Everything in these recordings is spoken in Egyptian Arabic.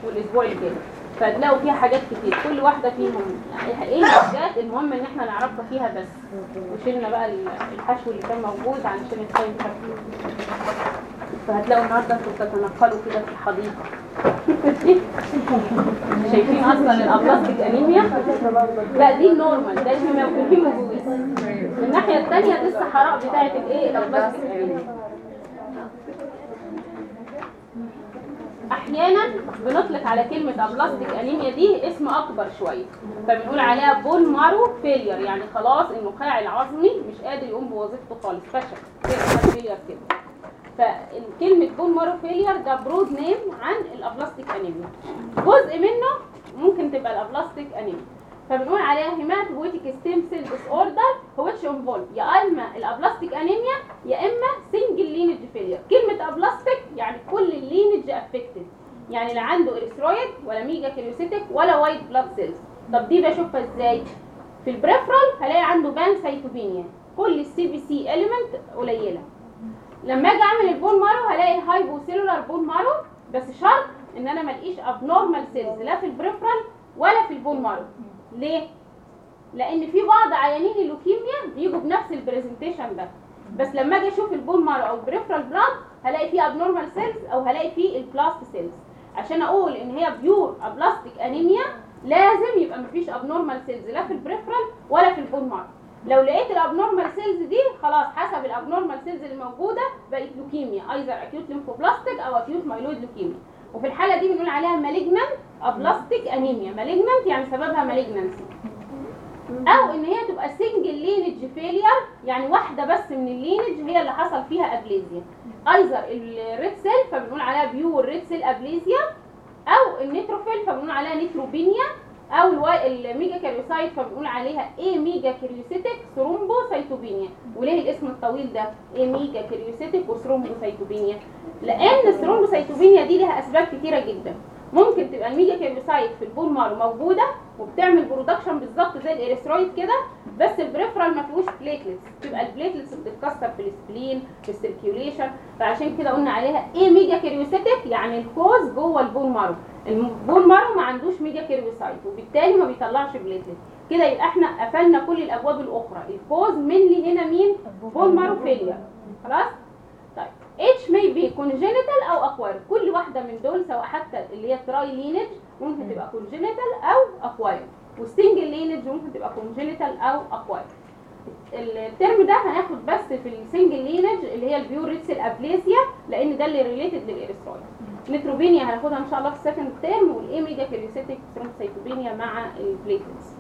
والاسبوع الجاي فتلاقوا فيها حاجات كتير كل واحده فيهم يعني ايه الحاجات المهم ان احنا نعرفها فيها بس وشيلنا بقى ال- الحشو اللي كان موجود علشان التايم شكله فهتلاقوا النهارده انتوا بتتنقلوا كده في الحديقه شايفين اصلا الابلاستيك انيميا لا دي النورمال ده الهيموجلوبين من الناحيه الثانيه دي الصحراء بتاعت الايه الابلاستيك انيميا احيانا بنطلق على كلمه ابلاستيك انيميا دي اسم اكبر شويه فبنقول عليها بون مارو فيلير يعني خلاص النخاع العظمي مش قادر يقوم بوظيفته خالص فشل فيلير كده فكلمه بون مارو فيلير ده برود نيم عن الابلاستيك انيميا جزء منه ممكن تبقى الابلاستيك انيميا فبنقول عليها هيماتوبويتيك ستيم سيل ديس اوردر which involve يا اما الابلاستيك انيميا يا اما سنجل لينج فيلير كلمه ابلاستيك يعني كل اللينج افكتد يعني لا عنده اريثرويد ولا ميجا كريوسيتك ولا وايت بلاد سيلز طب دي بشوفها ازاي في البريفرال هلاقي عنده بان سايتوبينيا كل السي بي سي اليمنت قليله لما اجي اعمل البون مارو هلاقي الهايبو سيلولار بون مارو بس شرط ان انا ما الاقيش ابنورمال سيلز لا في البريفرال ولا في البون مارو ليه لان في بعض عيانين اللوكيميا بيجوا بنفس البرزنتيشن ده بس لما اجي اشوف البون مارو او البريفرال بلاد هلاقي فيه ابنورمال سيلز او هلاقي فيه البلاست سيلز عشان اقول ان هي بيور ابلاستيك انيميا لازم يبقى مفيش ابنورمال سيلز لا في البريفرال ولا في البون مارو لو لقيت الابنورمال سيلز دي خلاص حسب الابنورمال سيلز اللي موجوده بقت لوكيميا ايزر اكيوت ليمفوبلاستيك او اكيوت مايلويد لوكيميا وفي الحاله دي بنقول عليها مالجنانت ابلاستيك انيميا مالجنانت يعني سببها مالجنانسي او ان هي تبقى سنجل لينج فيلير يعني واحده بس من اللينج هي اللي حصل فيها ابليزيا ايزر الريد سيل فبنقول عليها بيور ريد سيل ابليزيا او النيتروفيل فبنقول عليها نيتروبينيا او الوا- الميجا كاريوسايت فبنقول عليها ايه ميجا كاريوسيتك ثرومبوسايتوبينيا وليه الاسم الطويل ده ايه ميجا كاريوسيتك وثرومبوسايتوبينيا لان الثرومبوسايتوبينيا دي لها اسباب كتيره جدا ممكن تبقى الميجا كاريوسايت في البون مارو موجوده وبتعمل برودكشن بالظبط زي الاريثرويد كده بس البريفرال ما فيهوش بليتلتس تبقى البليتلتس بتتكسر في السبلين في السيركيوليشن فعشان كده قلنا عليها ايه ميجا كاريوسيتك يعني الكوز جوه البون مارو البون مارو ما عندوش ميجا كاريوسايت وبالتالي ما بيطلعش بليتلت كده يبقى احنا قفلنا كل الابواب الاخرى الكوز منلي هنا مين بون مارو فيلير خلاص طيب اتش may be congenital او acquired كل واحده من دول سواء حتى اللي هي تراي لينج ممكن تبقى congenital او acquired والسنجل لينج ممكن تبقى congenital او acquired الترم ده هناخد بس في السنجل لينج اللي هي البيور ريتسل ابليزيا لان ده اللي ريليتد للاريثرويد نيتروبينيا هناخدها ان شاء الله في السكند ترم والايميجا كريوسيتك ثرومبوسايتوبينيا مع البليتلز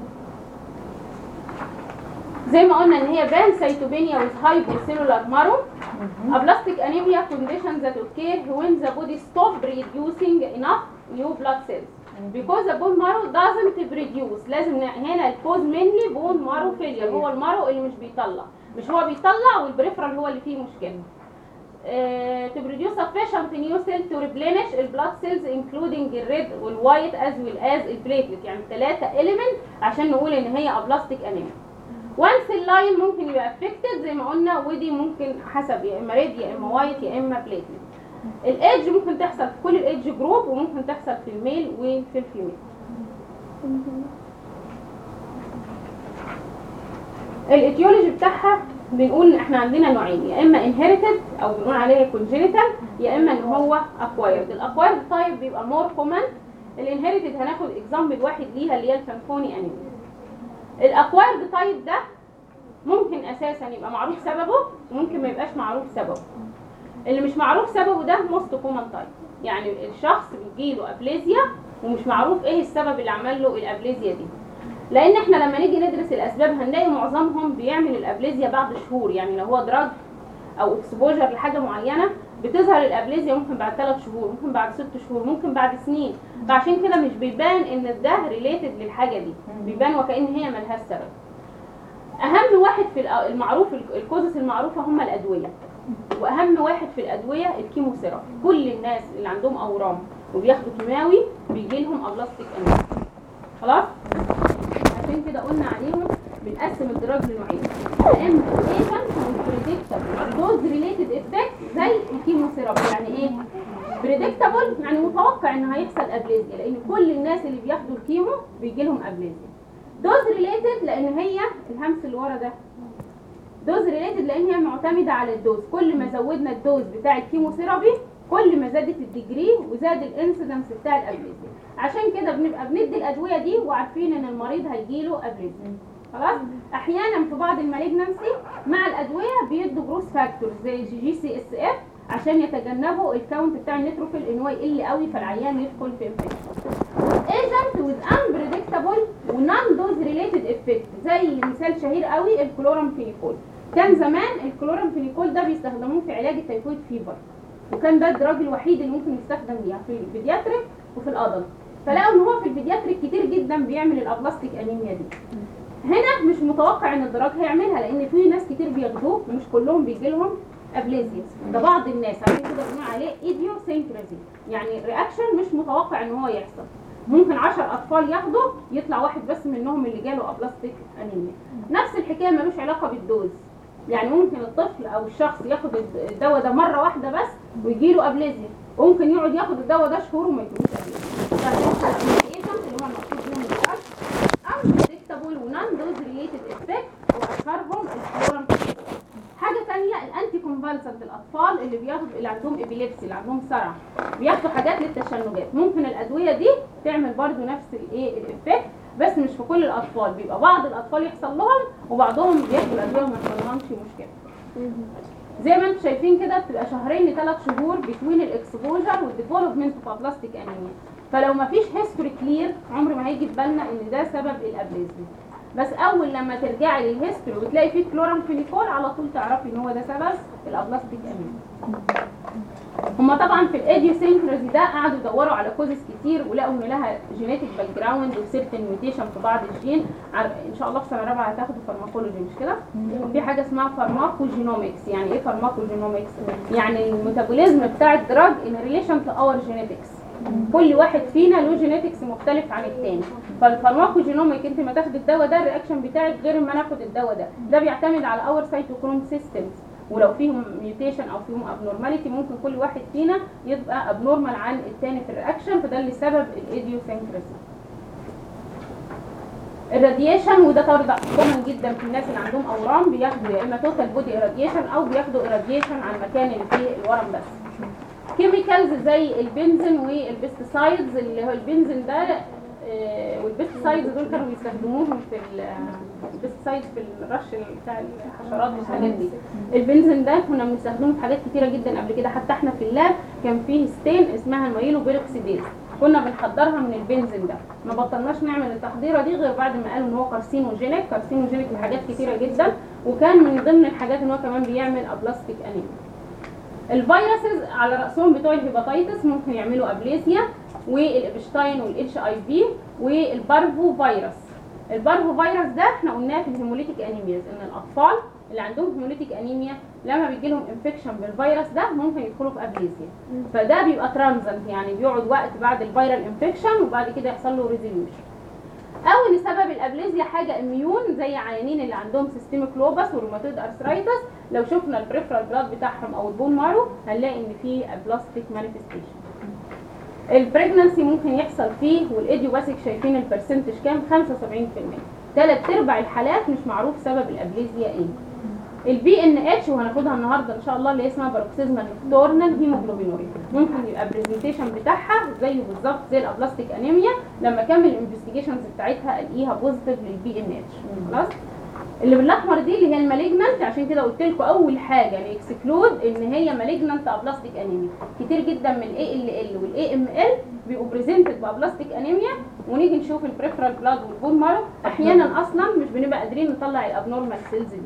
زي ما قلنا ان هي بان سايتوبينيا with hypocellular marrow aplastic anemia condition that occur when the body stop producing enough new blood cells because the bone marrow doesn't produce لازم ن- هنا الكوز منلي bone marrow failure هو المارو اللي مش بيطلع مش هو بيطلع والبريفرال هو اللي فيه مشكله uh, to produce sufficient new cell to replenish the blood cells including the red والوايت as well as البليتلت يعني ثلاثة element عشان نقول ان هي aplastic anemia وانس اللاين ممكن يبقى افكتد زي ما قلنا ودي ممكن حسب يا اما ريد يا اما وايت يا اما بليتلت الايدج ممكن تحصل في كل الايدج جروب وممكن تحصل في الميل وفي الفيميل الايتيولوجي بتاعها بنقول احنا عندنا نوعين يا اما انهيرتد او بنقول عليها كونجينيتال يا اما ان هو اكوايرد الاكوايرد تايب بيبقى مور كومن الانهيرتد هناخد اكزامبل واحد ليها اللي هي الفانفوني انيميا الاكوايرد تايب ده ممكن اساسا يبقى معروف سببه وممكن ما يبقاش معروف سببه اللي مش معروف سببه ده موست كومن تايب يعني الشخص بيجيله ابليزيا ومش معروف ايه السبب اللي عمل له الابليزيا دي لان احنا لما نيجي ندرس الاسباب هنلاقي معظمهم بيعمل الابليزيا بعد شهور يعني لو هو دراج او اكسبوجر لحاجه معينه بتظهر الابليزيا ممكن بعد ثلاث شهور ممكن بعد ست شهور ممكن بعد سنين فعشان كده مش بيبان ان ده ريليتد للحاجه دي بيبان وكأن هي ملهاش سبب اهم واحد في الأ- المعروف الكوزس المعروفه هم الادويه واهم واحد في الادويه الكيموثيرابي كل الناس اللي عندهم اورام وبياخدوا كيماوي بيجي لهم ابلاستيك انيميا خلاص عشان كده قلنا عليهم بنقسم الدراج لنوعين يا اما ايفنت وبريدكتبل دوز ريليتد افكت زي الكيموثيرابي يعني ايه بريدكتابل يعني متوقع ان هيحصل ابليزيا لان كل الناس اللي بياخدوا الكيمو بيجي لهم ابليزيا دوز ريليتد لان هي الهمس اللي ورا ده دوز ريليتد لان هي معتمده على الدوز كل ما زودنا الدوز بتاع الكيموثيرابي كل ما زادت الديجري وزاد الانسيدنس بتاع الابليزيا عشان كده بنبقى بندي الادويه دي وعارفين ان المريض هيجيله ابليزيا خلاص احيانا في بعض المالجنسي مع الادويه بيدوا جروس فاكتورز زي جي جي سي اس اف عشان يتجنبوا الكاونت بتاع النيتروفيل ان هو يقل قوي فالعيان يدخل في انفكشن ايجنت وذ unpredictable ونون دوز ريليتد افكت زي مثال شهير قوي الكلورامفينيكول كان زمان الكلورامفينيكول ده بيستخدموه في علاج التيفويد فيفر وكان ده الدراج الوحيد اللي ممكن يستخدم بيها في البيدياتريك وفي الادلت فلقوا ان هو في البيدياتريك كتير جدا بيعمل الابلاستيك انيميا دي هنا مش متوقع ان الدراج هيعملها لان في ناس كتير بياخدوه ومش كلهم بيجي لهم ابليزيا ده بعض الناس عشان كده بنقول عليه ايديوسينكرازي يعني رياكشن مش متوقع ان هو يحصل ممكن 10 اطفال ياخدوا يطلع واحد بس منهم اللي جاله ابلاستيك انيميا نفس الحكايه ملوش علاقه بالدوز يعني ممكن الطفل او الشخص ياخد الدواء ده مره واحده بس ويجيله ابليزيا وممكن يقعد ياخد الدواء ده شهور وما يجيلوش ابليزيا اللي هو المقصود بيهم الدراج unpredictable ونون دوز ريليتد افكت واشهرهم الفلورام حاجه ثانيه الانتي كونفالسنت الاطفال اللي بياخدوا اللي عندهم ابيليبسي اللي عندهم صرع بياخدوا حاجات للتشنجات ممكن الادويه دي تعمل برضو نفس الايه الافكت بس مش في كل الاطفال بيبقى بعض الاطفال يحصل لهم وبعضهم بياخدوا الادويه وما يحصلهمش مشكله زي ما انتم شايفين كده بتبقى شهرين لثلاث شهور بتوين الاكسبوجر والديفلوبمنت بتاع بلاستيك انيميا فلو ما فيش هيستوري كلير عمر ما هيجي في بالنا ان ده سبب الابليزيا بس اول لما ترجعي للهيستوري وتلاقي فيه كلورامفينيكول على طول تعرفي ان هو ده سبب الابلاستيك انيميا هما طبعا في الايديوسينكرازي ده قعدوا يدوروا على كوزز كتير ولقوا ان لها جينيتك باك جراوند وسيرتن ميوتيشن في بعض الجين ان شاء الله في سنه رابعه هتاخدوا فارماكولوجي مش كده؟ في حاجه اسمها فارماكوجينومكس يعني ايه فارماكوجينومكس؟ يعني الميتابوليزم بتاع الدراج ان ريليشن تو اور جينيتكس كل واحد فينا له جينيتكس مختلف عن التاني فالفارماكوجينوميك انت ما تاخد الدواء ده الرياكشن بتاعك غير ما ناخد الدواء ده ده بيعتمد على اور سيتوكروم سيستمز ولو فيهم ميوتيشن او فيهم ابنورماليتي ممكن كل واحد فينا يبقى ابنورمال عن التاني في الرياكشن فده اللي سبب الايديوسينكراسي الراديشن وده طبعا كومن جدا في الناس اللي عندهم اورام بياخدوا يا اما توتال بودي irradiation او بياخدوا irradiation على المكان اللي فيه الورم بس كيميكالز زي البنزين والبيستسايدز اللي هو البنزين ده آه، والبيستسايدز دول كانوا بيستخدموهم في ال- البيستسايدز في الرش بتاع الحشرات والحاجات دي البنزين ده كنا بنستخدمه في حاجات كتيره جدا قبل كده حتى احنا في اللاب كان فيه ستين اسمها المايلو بيروكسيديز كنا بنحضرها من البنزين ده ما بطلناش نعمل التحضيره دي غير بعد ما قالوا ان هو كارسينوجينيك كارسينوجينيك لحاجات كتيره جدا وكان من ضمن الحاجات ان هو كمان بيعمل ابلاستيك انيميا الفيروسز على راسهم بتوع الهيباتيتس ممكن يعملوا ابليزيا والابشتاين والاتش اي في والبارفو فيروس البارفو فيروس ده احنا قلناه في الهيموليتيك انيمياز ان الاطفال اللي عندهم هيموليتيك انيميا لما بيجي لهم انفكشن بالفيروس ده ممكن يدخلوا في ابليزيا فده بيبقى ترانزنت يعني بيقعد وقت بعد الفيرال انفكشن وبعد كده يحصل له ريزوليوشن او ان سبب الابليزيا حاجه اميون زي عيانين اللي عندهم سيستميك لوبس وروماتويد ارثرايتس لو شفنا البريفرال بلاد بتاعهم او البون مارو هنلاقي ان في بلاستيك مانيفستيشن البريجنسي ممكن يحصل فيه والايديوباثيك شايفين البرسنتج كام 75% ثلاث ارباع الحالات مش معروف سبب الابليزيا ايه البي ان اتش وهناخدها النهارده ان شاء الله اللي هي اسمها باروكسيزمال نكتورنال هيموجلوبينوريا ممكن يبقى برزنتيشن بتاعها زيه بالظبط زي الابلاستيك انيميا لما كمل الانفستيجيشنز بتاعتها الاقيها بوزيتيف للبي ان اتش خلاص اللي بالاحمر دي اللي هي المالجنانت عشان كده قلت لكم اول حاجه الاكسكلود ان هي مالجنانت ابلاستيك انيميا كتير جدا من الاي ال ال والاي ام ال بيبقوا بريزنتد بابلاستيك انيميا ونيجي نشوف البريفرال بلاد والبون مارو احيانا اصلا مش بنبقى قادرين نطلع الابنورمال سيلز دي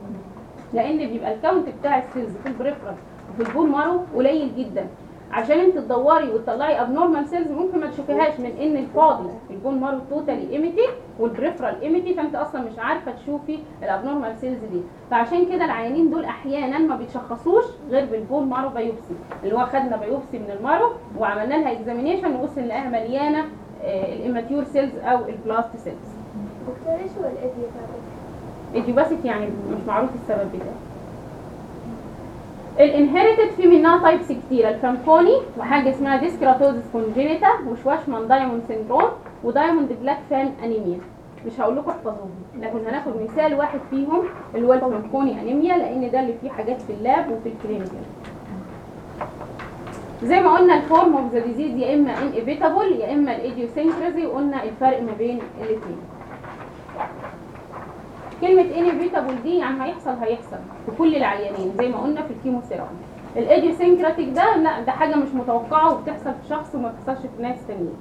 لان بيبقى الكاونت بتاع السيلز في البريفرال وفي البون مارو قليل جدا عشان انت تدوري وتطلعي ابنورمال سيلز ممكن ما تشوفيهاش من ان الفاضي البون مارو توتالي ايميتي والبريفرال ايميتي فانت اصلا مش عارفه تشوفي الابنورمال سيلز دي فعشان كده العيانين دول احيانا ما بيتشخصوش غير بالبون مارو بايوبسي اللي هو خدنا بايوبسي من المارو وعملنا لها اكزامينيشن نبص نلاقيها مليانه الاماتيور سيلز او البلاست سيلز دكتور ايش هو الايديوباثيك؟ ايديوباثيك يعني مش معروف السبب بتاعه الانهيرتد في منها تايبس كتيره الفانكوني وحاجه اسمها ديسكراتوزس كونجينيتا وشواشمان دايموند سيندروم ودايموند بلاك فان انيميا مش هقول لكم احفظوهم لكن هناخد مثال واحد فيهم اللي هو الفانكوني انيميا لان ده اللي فيه حاجات في اللاب وفي الكلينيكال زي ما قلنا الفورم اوف ذا ديزيز يا اما انيفيتابل يا اما الايديوسينكرازي وقلنا الفرق ما بين الاثنين كلمة انيفيتابل دي يعني هيحصل هيحصل في كل العيانين زي ما قلنا في الكيموثيرابي الايديوسينكراتيك ده لا ده حاجة مش متوقعة وبتحصل في شخص وما بتحصلش في ناس تانيين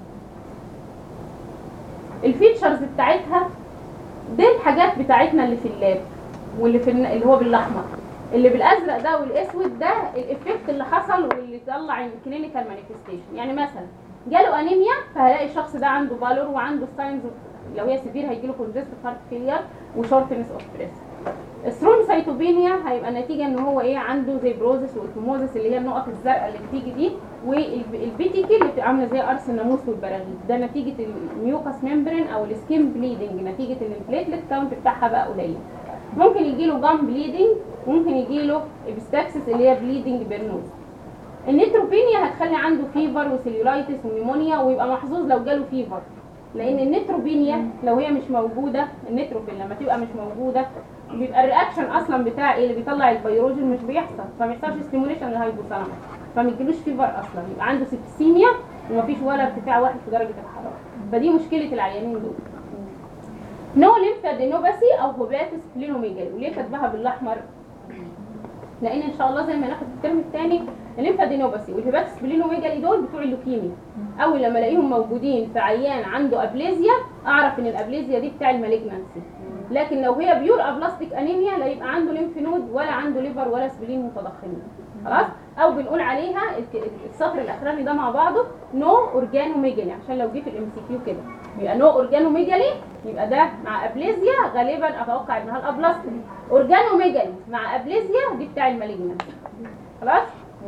الفيتشرز بتاعتها دي الحاجات بتاعتنا اللي في اللاب واللي في الن- اللي هو بالاحمر اللي بالازرق ده والاسود ده الايفكت اللي حصل واللي طلع الكلينيكال مانيفستيشن يعني مثلا جاله انيميا فهلاقي الشخص ده عنده بالور وعنده ساينز لو هي سيفير هيجي له كونجستيف هارت فيلير وشورتنس اوف بريس الثرومبوسايتوبينيا هيبقى نتيجه ان هو ايه عنده زي بروزس وايكوموزس اللي هي النقط الزرقاء اللي بتيجي دي والبيتيكي اللي بتبقى عامله زي قرص الناموس والبراغيث ده نتيجه الميوكاس ممبرين او السكين بليدنج نتيجه ان البليتلت كاونت بتاعها بقى قليل ممكن يجي له جام بليدنج ممكن يجي له ابستاكسس اللي هي بليدنج بيرنوز النيتروبينيا هتخلي عنده فيفر وسيلولايتس ونيمونيا ويبقى محظوظ لو جاله فيفر لان النيتروبينيا لو هي مش موجوده النيتروفيل لما تبقى مش موجوده بيبقى الرياكشن اصلا بتاع ايه اللي بيطلع البيروجين مش بيحصل فما يحصلش ستيموليشن للهايبوثالاموس فما يجيلوش فيفر اصلا يبقى عنده سيبسيميا ومفيش ولا ارتفاع واحد في درجه الحراره فدي مشكله العيانين دول نو ليمفادينوباثي او هوباتس بلينوميجالي وليه كاتباها بالاحمر لان ان شاء الله زي ما ناخد في الترم الثاني الليمفادينوباثي والهيباتس بلينوميجالي دول بتوع اللوكيميا اول لما الاقيهم موجودين في عيان عنده ابليزيا اعرف ان الابليزيا دي بتاع المالجنانسي لكن لو هي بيور ابلاستيك انيميا لا يبقى عنده ليمف نود ولا عنده ليفر ولا سبلين متضخمين خلاص او بنقول عليها الك- السطر الاخراني ده مع بعضه نو اورجانوميجالي عشان لو جه في الام سي كيو كده يبقى نو اورجانوميجالي يبقى ده مع ابليزيا غالبا اتوقع انها الابلاستيك اورجانوميجالي مع ابليزيا دي بتاع المالجنانسي خلاص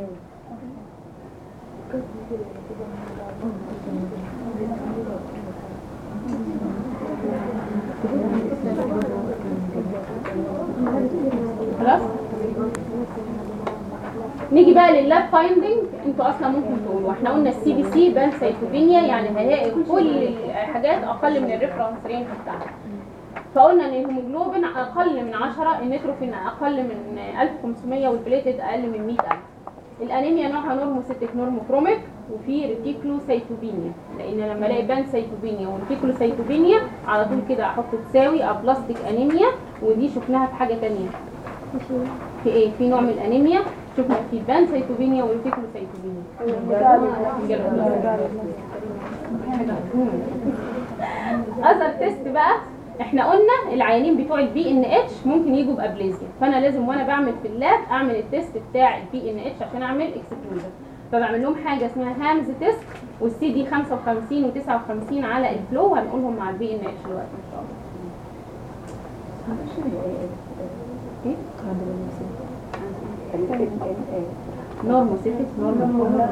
خلاص نيجي بقى لللاب فايندنج انتوا اصلا ممكن تقولوا احنا قلنا السي بي سي بان سيتوبينيا يعني هلاقي كل الحاجات اقل من الريفرنس رينج بتاعها فقلنا ان الهيموجلوبين اقل من 10 النيتروفين اقل من 1500 والبليتد اقل من 100000 الانيميا نوعها نورموسيتك نورموكروميك وفي ريتيكلوسيتوبينيا لان لما الاقي بان سيتوبينيا وريتيكلوسيتوبينيا على طول كده احط تساوي ابلاستيك انيميا ودي شفناها في حاجه تانية في ايه في نوع من الانيميا شفنا في بان سيتوبينيا وريتيكلوسيتوبينيا اذر تيست بقى احنا قلنا العيانين بتوع البي ان اتش ممكن يجوا بابليزيا فانا لازم وانا بعمل في اللاب اعمل التيست بتاع البي ان اتش عشان اعمل اكسكلوجن فبعمل لهم حاجه اسمها هامز تيست والسي دي 55 و59 على الفلو وهنقولهم مع البي ان اتش دلوقتي ان شاء الله نورموسيتك نورمو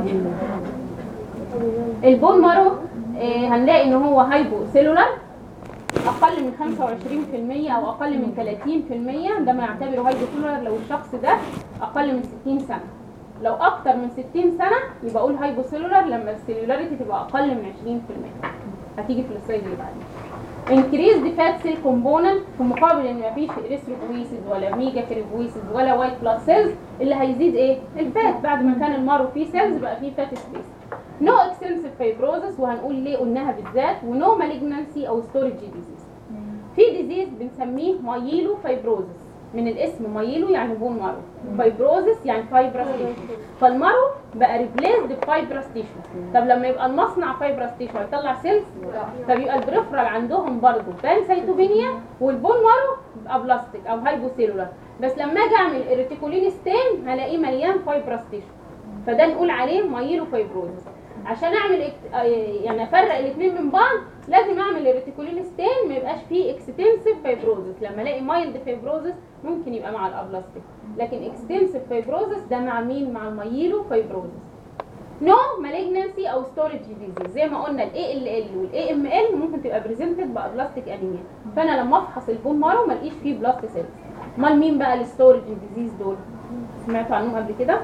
البون مارو آه، هنلاقي ان هو هايبو سيلولار اقل من 25% او اقل من 30% ده ما يعتبره هايبو سيلولار لو الشخص ده اقل من 60 سنه لو اكتر من 60 سنه يبقى اقول هايبو سيلولار لما السيلولاريتي تبقى اقل من 20% هتيجي في السلايد اللي بعدين increased fat cell component في مقابل ان مفيش اريثروبويسيس ولا ميجا كريبويسيس ولا وايت بلاد سيلز اللي هيزيد ايه الفات بعد ما كان المارو فيه سيلز بقى فيه فات سبيس نو اكستنسيف فايبروزس وهنقول ليه قلناها بالذات ونو مالجنانسي او ستورج ديزيز في ديزيز بنسميه مايلو فايبروزس من الاسم مايلو يعني بون مارو فايبروزس يعني فايبرس تيشو فالمارو بقى ريبليسد بفايبرس تيشو طب لما يبقى المصنع فايبرس تيشو هيطلع سيلز فبيبقى البريفرال عندهم برضه بان سيتوبينيا والبون مارو بيبقى بلاستيك او هايبو سيلولار بس لما اجي اعمل اريتيكولين ستين هلاقيه مليان فايبرس تيشو فده نقول عليه مايلو فايبروزس عشان اعمل اكت... آه يعني افرق الاثنين من بعض لازم اعمل الريتيكولين ستين ما يبقاش فيه اكستنسيف فايبروزس لما الاقي مايلد فايبروزس ممكن يبقى مع الابلاستيك لكن اكستنسيف فايبروزس ده مع مين مع المايلو فايبروزس نو مالجنسي او ستورج ديزيز زي ما قلنا الاي ال ال والاي ام ال ممكن تبقى بريزنتد بابلاستيك انيميا فانا لما افحص البون مارو ما الاقيش فيه بلاست سيلز امال مين بقى الستورج ديزيز دول سمعتوا عنهم قبل كده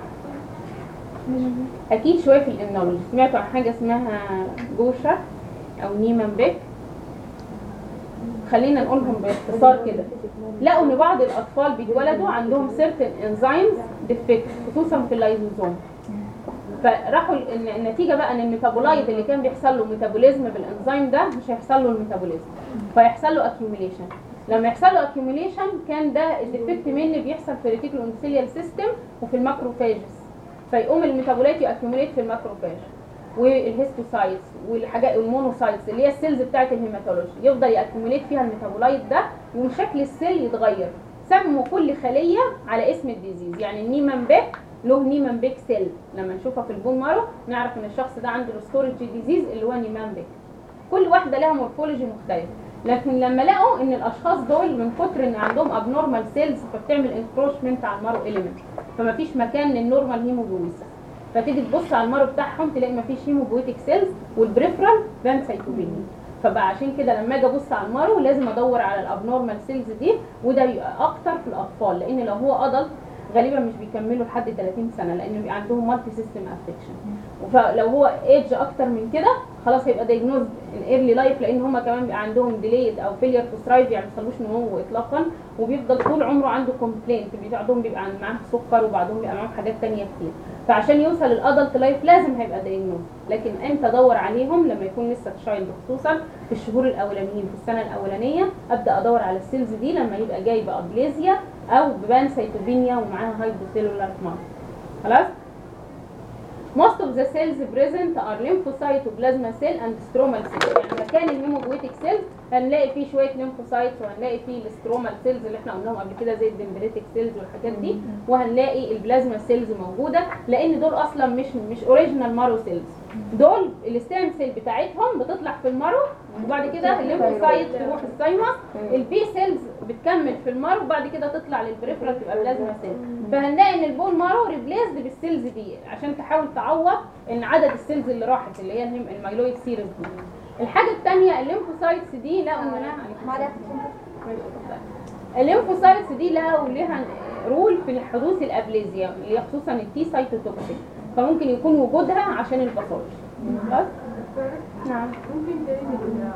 اكيد شويه في الامنولوجي سمعتوا عن حاجه اسمها جوشا او نيمان بيك خلينا نقولهم باختصار كده لقوا ان بعض الاطفال بيتولدوا عندهم certain enzymes defect خصوصا في اللايزوزوم فراحوا ال- إن- النتيجه بقى ان الميتابولايت اللي كان بيحصل له ميتابوليزم بالانزيم ده مش هيحصل له الميتابوليزم فيحصل له accumulation لما يحصل له accumulation كان ده الديفكت مين بيحصل في الريتيكولو اندوثيليال سيستم وفي الماكروفاجز فيقوم الميتابولايت يأكيوميليت في الماكروفاج والهيستوسايتس والحاجات والمونوسايتس اللي هي السيلز بتاعه الهيماتولوجي يفضل يأكيوميليت فيها الميتابولايت ده يقوم شكل السيل يتغير سموا كل خليه على اسم الديزيز يعني النيمان بيك له نيمان بيك سيل لما نشوفها في البون مارو نعرف ان الشخص ده عنده الستورج ديزيز اللي هو نيمان بيك كل واحده لها مورفولوجي مختلف لكن لما لقوا ان الاشخاص دول من كتر ان عندهم ابنورمال سيلز فبتعمل انكروشمنت على المارو اليمنت فمفيش مكان للنورمال هيموجلوبين فتيجي تبص على المارو بتاعهم تلاقي مفيش هيموجويتك سيلز والبريفرال بانسايتوبينيا فبقى عشان كده لما اجي ابص على المارو لازم ادور على الابنورمال سيلز دي وده بيبقى اكتر في الاطفال لان لو هو ادلت غالبا مش بيكملوا لحد 30 سنه لان بيبقى عندهم مالتي سيستم افكشن فلو هو ايدج اكتر من كده خلاص هيبقى دايجنوز ان ايرلي لايف لان هم كمان بيبقى عندهم ديليد او فيلير تو ثرايف يعني ما بيحصلوش نمو اطلاقا وبيفضل طول عمره عنده كومبلينت بعضهم بيبقى عند- معاه سكر وبعضهم بيبقى معاهم حاجات تانية كتير فعشان يوصل للادلت لايف لازم هيبقى دايجنوز لكن امتى ادور عليهم لما يكون لسه تشايلد خصوصا في الشهور الاولانيين في السنه الاولانيه ابدا ادور على السيلز دي لما يبقى جاي بابليزيا او ببانسيتوبينيا ومعاها هايدروسيلولار مارك خلاص Most of the cells present are lymphocyte وبلازما cell and stromal cell يعني مكان الهيموجويتك سيلز هنلاقي فيه شويه lymphocytes وهنلاقي فيه السترومال سيلز اللي احنا قلناهم قبل كده زي الدمبريتك سيلز والحاجات دي وهنلاقي البلازما سيلز موجوده لان دول اصلا مش مش اوريجينال مارو سيلز دول الستام سيل بتاعتهم بتطلع في المارو وبعد كده الليمفوسايت تروح السايمس البي سيلز بتكمل في المارو وبعد كده تطلع للبريفرال تبقى بلازما سيل فهنلاقي ان البون مارو ريبليسد بالسيلز دي عشان تحاول تعوض ان عدد السيلز اللي راحت اللي هي الهيم- المايلويد سيريز دي الحاجه الثانيه الليمفوسايتس دي لقوا انها الليمفوسايتس دي لها ولها رول في حدوث الابليزيا اللي هي خصوصا التي سايتوتوكسيك فممكن يكون وجودها عشان الباثولوجي خلاص نعم ممكن تاني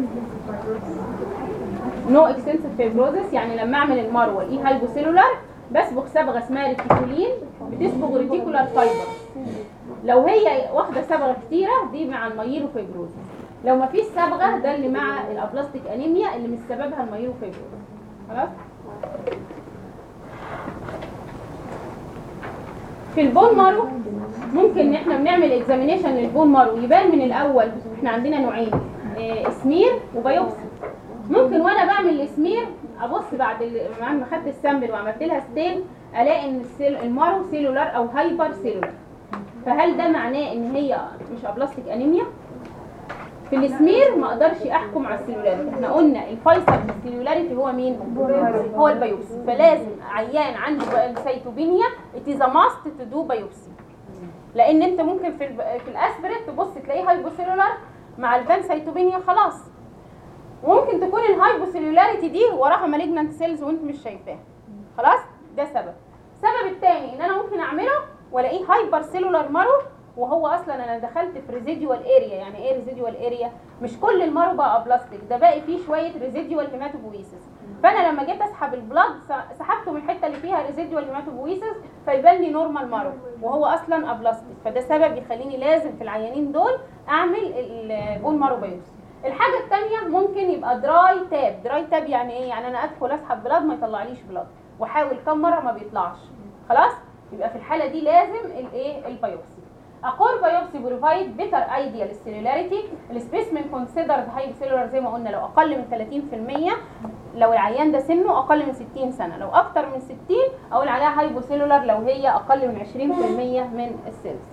نو اكستنسيف فيبروزس يعني لما اعمل المرو والاقيه هايبوسيلولار بصبغ صبغه اسمها ريتيكولين بتصبغ ريتيكولار فايبر لو هي واخده صبغه كتيره دي مع الميلو فيبروزس لو ما فيش صبغه ده اللي مع الابلاستيك انيميا اللي مش سببها الميلو فيبروزس خلاص في البون مارو ممكن ان احنا بنعمل اكزامينيشن للبون مارو يبان من الاول احنا عندنا نوعين إيه، سمير وبيوبسي ممكن وانا بعمل السمير ابص بعد ال- بعد ما خدت السامبل وعملت لها ستين الاقي ان السيل المارو سيلولار او هايبر سيلولار فهل ده معناه ان هي مش ابلاستيك انيميا في السمير ما اقدرش احكم على السيلولاريتي احنا قلنا الفيصل في السيلولاريتي هو مين هو البيوبسي فلازم عيان عنده سيتوبينيا it is a must to do biopsy لان انت ممكن في الب... في الاسبريت تبص تلاقيه هايبوسيلولار مع البانسايتوبينيا خلاص وممكن تكون الهايبوسيلولاريتي دي وراها مالجنانت سيلز وانت مش شايفاها خلاص ده سبب السبب الثاني ان انا ممكن اعمله والاقيه هايبر سيلولار مارو وهو اصلا انا دخلت في ريزيديوال اريا يعني ايه ريزيديوال اريا مش كل المارو بقى بلاستيك ده باقي فيه شويه ريزيديوال هيماتوبويسيس فانا لما جيت اسحب البلاد س- سحبته من الحته اللي فيها ريزيديوال هيماتوبويسيس فيبان لي نورمال مارو وهو اصلا ابلاستيك فده سبب يخليني لازم في العيانين دول اعمل البون مارو بايوبسي الحاجه الثانيه ممكن يبقى دراي تاب دراي تاب يعني ايه يعني انا ادخل اسحب بلاد ما يطلعليش بلاد واحاول كم مره ما بيطلعش خلاص يبقى في الحاله دي لازم الايه البيوبسي اقول بايوبسي بروفايد بيتر ايديا للسيلولاريتي السبيسمن كونسيدرد هاي سيلولار زي ما قلنا لو اقل من 30% لو العيان ده سنه اقل من 60 سنه لو اكتر من 60 اقول عليها هايبوسيلولار لو هي اقل من 20% من السيلز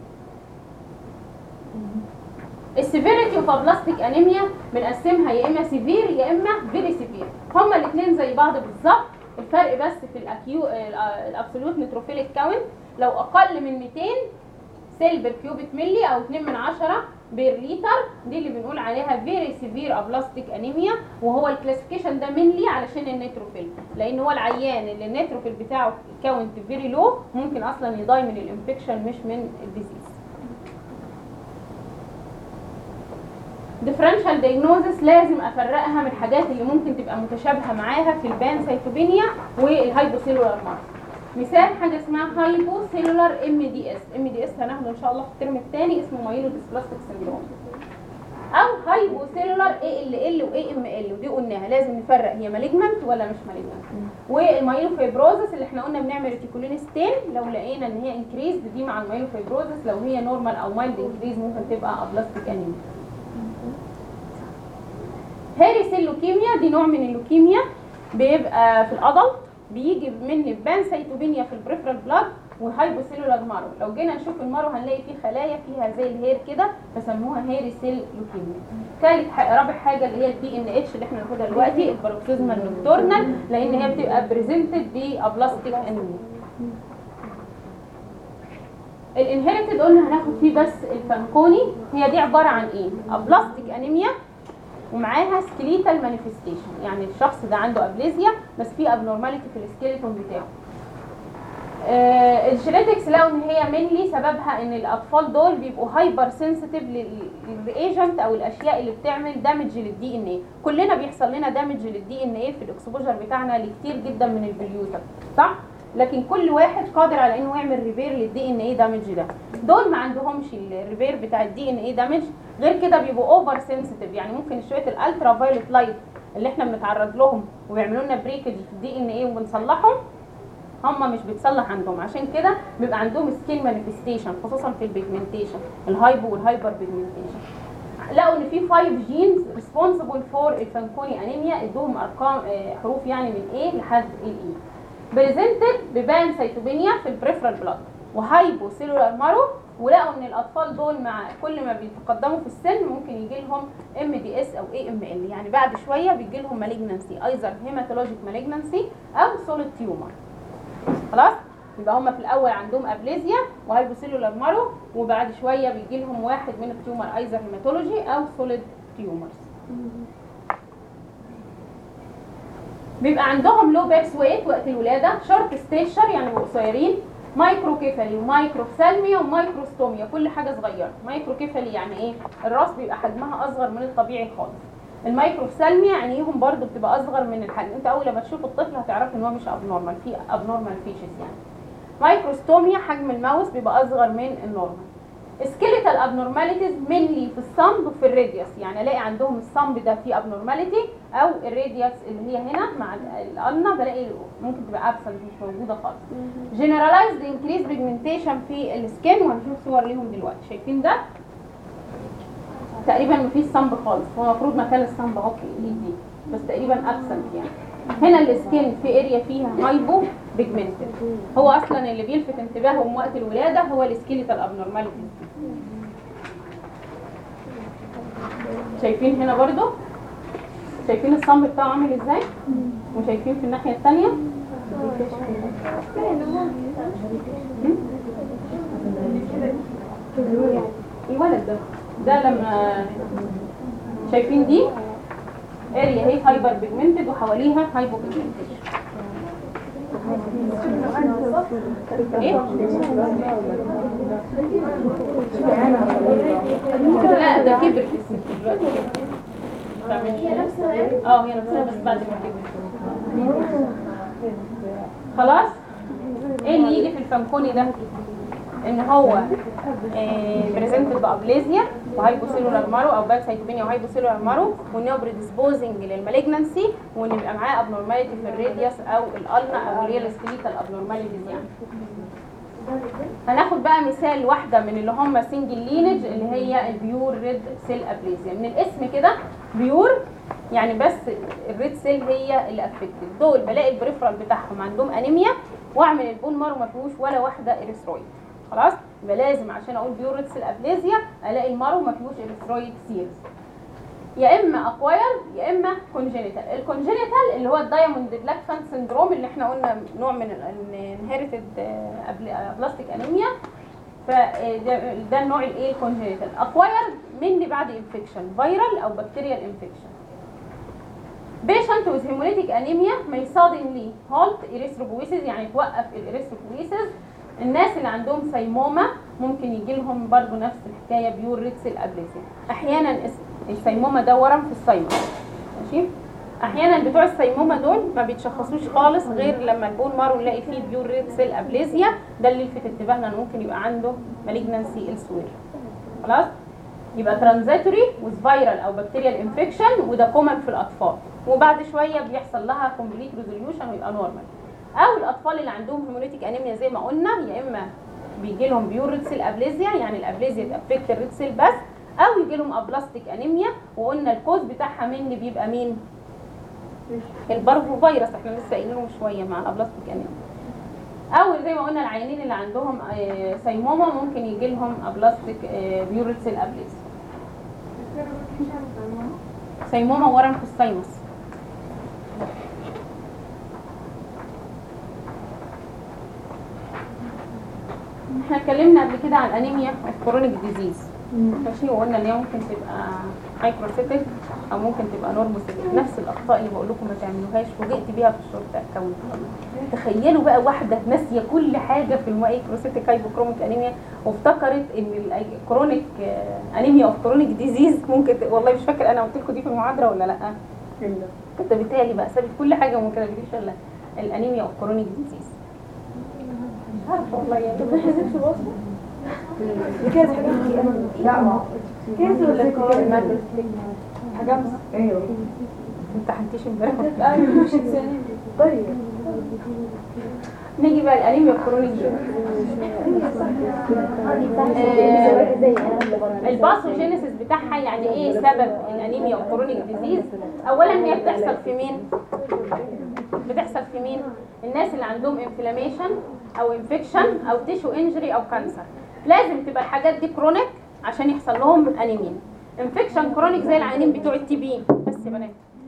السيفيريتي اوف ابلاستيك انيميا بنقسمها يا اما سيفير يا اما فيري سيفير هما الاثنين زي بعض بالظبط الفرق بس في الاكيو الابسولوت نيتروفيليك كاونت لو اقل من 200 سيل بير كيوبيك ملي او 2 من 10 بير لتر دي اللي بنقول عليها فيري سيفير ابلاستيك انيميا وهو الكلاسيفيكيشن ده منلي علشان النيتروفيل لان هو العيان اللي النيتروفيل بتاعه كاونت فيري لو ممكن اصلا يضاي من الانفكشن مش من الديزيز ديفرنشال دايجنوزس لازم افرقها من الحاجات اللي ممكن تبقى متشابهه معاها في البان سيتوبينيا والهايبوسيلولار مارس مثال حاجه اسمها هايبوسيلولار ام دي اس ام دي اس هناخده ان شاء الله في الترم الثاني اسمه مايلو ديسبلاستيك سندروم او هايبوسيلولار اي ال ال واي ام ال ودي قلناها لازم نفرق هي مالجمنت ولا مش مالجمنت والمايلو فيبروزس اللي احنا قلنا بنعمل ريتيكولين ستين لو لقينا ان هي انكريز دي مع المايلو فيبروزس لو هي نورمال او مايلد انكريز ممكن تبقى ابلاستيك انيميا هاري سيل لوكيميا دي نوع من اللوكيميا بيبقى في الادلت بيجي من بان سيتوبينيا في البريفرال بلاد وهايبوسيلولار مارو لو جينا نشوف المارو هنلاقي فيه خلايا فيها زي الهير كده فسموها هيري سيل لوكيميا ثالث ح- رابع حاجه اللي هي البي ان اتش اللي احنا بناخدها دلوقتي الباروكسيزمال نوكتورنال لان هي بتبقى بريزنتد بابلاستيك انيميا الانهيرتد قلنا هناخد فيه بس الفانكوني هي دي عباره عن ايه ابلاستيك انيميا ومعاها سكليتال مانيفستيشن يعني الشخص ده عنده ابليزيا بس في ابنورماليتي في السكيلتون بتاعه آه الجينيتكس لقوا ان هي مينلي سببها ان الاطفال دول بيبقوا هايبر سنسيتيف للريجنت او الاشياء اللي بتعمل دامج للدي ان ايه كلنا بيحصل لنا دامج للدي ان ايه في الاكسبوجر بتاعنا لكتير جدا من البليوتر صح لكن كل واحد قادر على انه يعمل ريبير للدي ان ايه دامج ده دول ما عندهمش الريبير بتاع الدي ان ايه دامج غير كده بيبقوا اوفر سنسيتيف يعني ممكن شويه الالترا فايولت لايت اللي احنا بنتعرض لهم وبيعملوا لنا بريكج في الدي ان ايه وبنصلحهم هم مش بتصلح عندهم عشان كده بيبقى عندهم سكين مانيفستيشن خصوصا في البيجمنتيشن الهايبو والهايبر بيجمنتيشن لقوا ان في 5 جينز ريسبونسبل فور الفانكوني انيميا ادوهم ارقام آه، حروف يعني من A لحد الاي بريزنتد ببان سيتوبينيا في البريفرال بلاد وهايبو سيلولار مارو ولقوا ان الاطفال دول مع كل ما بيتقدموا في السن ممكن يجي لهم ام دي اس او اي ام ال يعني بعد شويه بيجي لهم مالجنسي ايزر هيماتولوجيك مالجنسي او سوليد تيومر خلاص يبقى هم في الاول عندهم ابليزيا وهايبوسيلولار مارو وبعد شويه بيجي لهم واحد من التيومر ايزر هيماتولوجي او سوليد تيومرز بيبقى عندهم لو باكس ويت وقت الولاده شورت ستيشر يعني بيبقوا قصيرين مايكرو كيفالي ومايكرو سالميا ومايكروستوميا كل حاجه صغيره مايكرو كيفالي يعني ايه الراس بيبقى حجمها اصغر من الطبيعي خالص المايكرو سالميا عينيهم برضو بتبقى اصغر من الحجم انت اول لما تشوف الطفل هتعرف ان هو مش ابنورمال في ابنورمال فيشز يعني مايكروستوميا حجم الماوس بيبقى اصغر من النورمال سكيليتال ابنورماليتيز منلي في الصمب وفي الراديوس يعني الاقي عندهم الصمب ده فيه ابنورماليتي او الراديوس اللي هي هنا مع القلنا بلاقي ممكن تبقى ابسنت مش موجوده خالص جنرالايزد انكريز بيجمنتيشن في السكين وهنشوف صور ليهم دلوقتي شايفين ده تقريبا مفيش صمب خالص هو المفروض مكان الصمب اهو في الايد دي بس تقريبا ابسنت يعني هنا السكين في اريا فيها هايبو بيجمنتد هو اصلا اللي بيلفت انتباههم وقت الولاده هو السكيليتال ابنورماليتيز شايفين هنا برضو شايفين الصمب بتاعه عامل ازاي وشايفين في الناحيه الثانيه الولد ده ده لما شايفين دي اريا هي هايبر بيجمنتد وحواليها هايبو بيجمنتد ايه لا ده كبر في السن دلوقتي اه هي نفسها بس بعد ما كبر خلاص ايه اللي يجي في الفانكوني ده ان هو بريزنتد بابليزيا وهايبوسيلولار مارو او باك سايتوبينيا وهايبوسيلولار مارو وان هو بريديسبوزنج للمالجنسي وان يبقى معاه ابنورماليتي في الراديوس او الالنا او اللي هي السكليتال ابنورماليتيز يعني هناخد بقى مثال واحده من اللي هم سنجل لينج اللي هي البيور ريد سيل ابليزيا من الاسم كده بيور يعني بس الريد سيل هي اللي افكتد دول بلاقي البريفرال بتاعهم عندهم انيميا واعمل البون مارو ما فيهوش ولا واحده اريثرويد خلاص يبقى لازم عشان اقول بيور ريد سيل ابليزيا الاقي المارو ما فيهوش اريثرويد سيلز يا اما اكواير يا اما كونجينيتال الكونجينيتال اللي هو الدايموند بلاكفان سندروم اللي احنا قلنا نوع من الانهيرتد بلاستيك انيميا فده ده النوع الايه الكونجنتال اكواير مني بعد انفكشن فيرال او بكتيريال انفكشن patient with hemolytic anemia may suddenly halt erythropoiesis يعني توقف الاريثروبويسيس الناس اللي عندهم سيموما ممكن يجي لهم برضه نفس الحكايه بيور ريتسل ابليزيا احيانا الس- السيموما ده ورم في السايمس ماشي احيانا بتوع السيموما دول ما بيتشخصوش خالص غير لما البون مارو نلاقي فيه بيور ريتسل ابليزيا ده اللي يلفت انتباهنا انه ممكن يبقى عنده مالجنسي السوير خلاص يبقى ترانزيتوري وذ فيرال او بكتيريال انفكشن وده كومن في الاطفال وبعد شويه بيحصل لها كومبليت ريزوليوشن ويبقى نورمال او الاطفال اللي عندهم هيموليتيك انيميا زي ما قلنا يا اما بيجي لهم بيور ريتسل ابليزيا يعني الابليزيا تافكت الريتسل بس او يجي لهم ابلاستيك انيميا وقلنا الكوز بتاعها مين بيبقى مين البارفو فيروس احنا لسه قايلينه من شويه مع الابلاستيك انيميا او زي ما قلنا العيانين اللي عندهم آه، سيموما ممكن يجي لهم ابلاستيك بيور ريتسل ابليزيا سيموما ورم في الساينس احنا اتكلمنا قبل كده عن انيميا اوف كرونيك ديزيز ماشي وقلنا ان هي ممكن تبقى مايكروسيتك او ممكن تبقى نورموسيتك نفس الاخطاء اللي بقول لكم ما تعملوهاش فوجئت بيها في الشورت اكونت تخيلوا بقى واحده ناسيه كل حاجه في المايكروسيتك هايبوكروميك انيميا وافتكرت ان الكرونيك انيميا اوف كرونيك ديزيز ممكن ت- والله مش فاكر انا قلت لكم دي في المحاضره ولا لا كنت بالتالي بقى سابت كل حاجه وما كتبتليش الا الانيميا اوف كرونيك ديزيز مش عارفه والله يعني كيف ولا كورن؟ حاجة ايوه امتحنتيش امبارح ايوه مش طيب نيجي بقى الانيميا اوف كرونيك الباثوجينيسيس بتاعها يعني ايه سبب الانيميا اوف كرونيك ديزيز اولا هي بتحصل في مين بتحصل في مين الناس اللي عندهم انفلاميشن او انفكشن او تيشو انجري او كانسر لازم تبقى الحاجات دي كرونيك عشان يحصل لهم انيميا انفكشن كرونيك زي العيانين بتوع التي بي بس يا بنات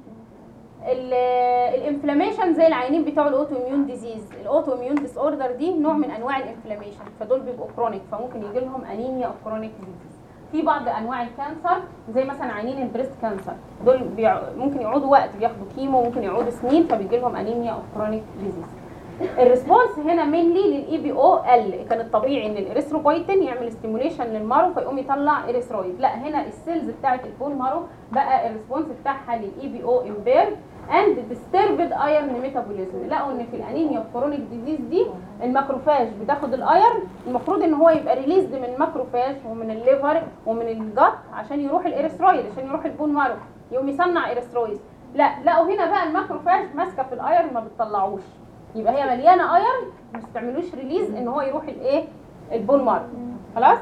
الانفلاميشن زي العيانين بتوع الاوتو اميون ديزيز الاوتو اميون ديس اوردر دي نوع من انواع الانفلاميشن فدول بيبقوا كرونيك فممكن يجي لهم انيميا او كرونيك ديزيز في بعض انواع الكانسر زي مثلا عيانين البريست كانسر دول بيع... ممكن يقعدوا وقت بياخدوا كيمو ممكن يقعدوا سنين فبيجي لهم انيميا او كرونيك ديزيز الريسبونس هنا مينلي للاي بي او قل كان الطبيعي ان الاريثروبويتين يعمل ستيموليشن للمارو فيقوم يطلع اريثرويد لا هنا السيلز بتاعه البون مارو بقى الريسبونس بتاعها للاي بي او امبيرد اند disturbed ايرن ميتابوليزم لقوا ان في الانيميا الكرونيك ديزيز دي الماكروفاج بتاخد الايرن المفروض ان هو يبقى ريليزد من الماكروفاج ومن الليفر ومن الجت عشان يروح الاريثرويد عشان يروح البون مارو يقوم يصنع اريثرويد لا لقوا هنا بقى الماكروفاج ماسكه في الايرن ما بتطلعوش يبقى هي مليانه ايرن ما تعملوش ريليز ان هو يروح الايه البون مارو خلاص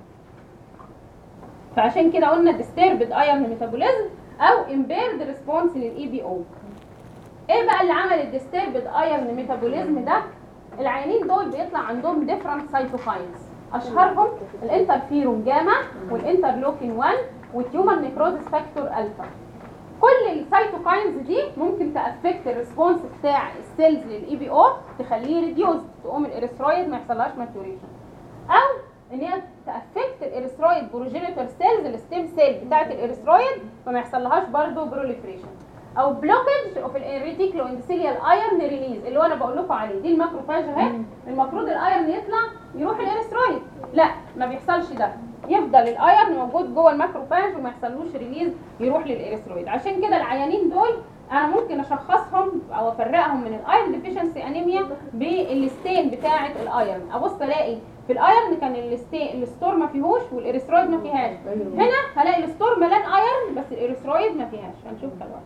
فعشان كده قلنا disturbed iron metabolism او impaired response للاي بي او ايه بقى اللي عمل الديستربد ايرن ميتابوليزم ده العيانين دول بيطلع عندهم ديفرنت سايتوكاينز اشهرهم الانترفيرون جاما والانترلوكين 1 والتيومر نيكروزس فاكتور الفا كل السيتوكاينز دي ممكن تافكت الريسبونس بتاع السيلز للاي بي او تخليه ريديوز تقوم الاريثرويد ما يحصلهاش ماتوريشن او ان هي تافكت الاريثرويد بروجينيتور سيلز الستيم سيل بتاعه الاريثرويد فما يحصلهاش برضه بروليفريشن او بلوكج اوف الريتيكلو اندثيليال ايرن ريليز اللي هو انا بقول لكم عليه دي الماكروفاج اهي المفروض الايرن يطلع يروح الاريثرويد لا ما بيحصلش ده يفضل الايرن موجود جوه الماكروفاج وما يحصلوش ريليز يروح للاريثرويد عشان كده العيانين دول انا ممكن اشخصهم او افرقهم من الايرن ديفيشنسي انيميا بالستين بتاعه الايرن ابص الاقي في الايرن كان الستين الستور ما فيهوش والاريثرويد ما فيهاش هنا هلاقي الستور ملان ايرن بس الاريثرويد ما فيهاش هنشوف دلوقتي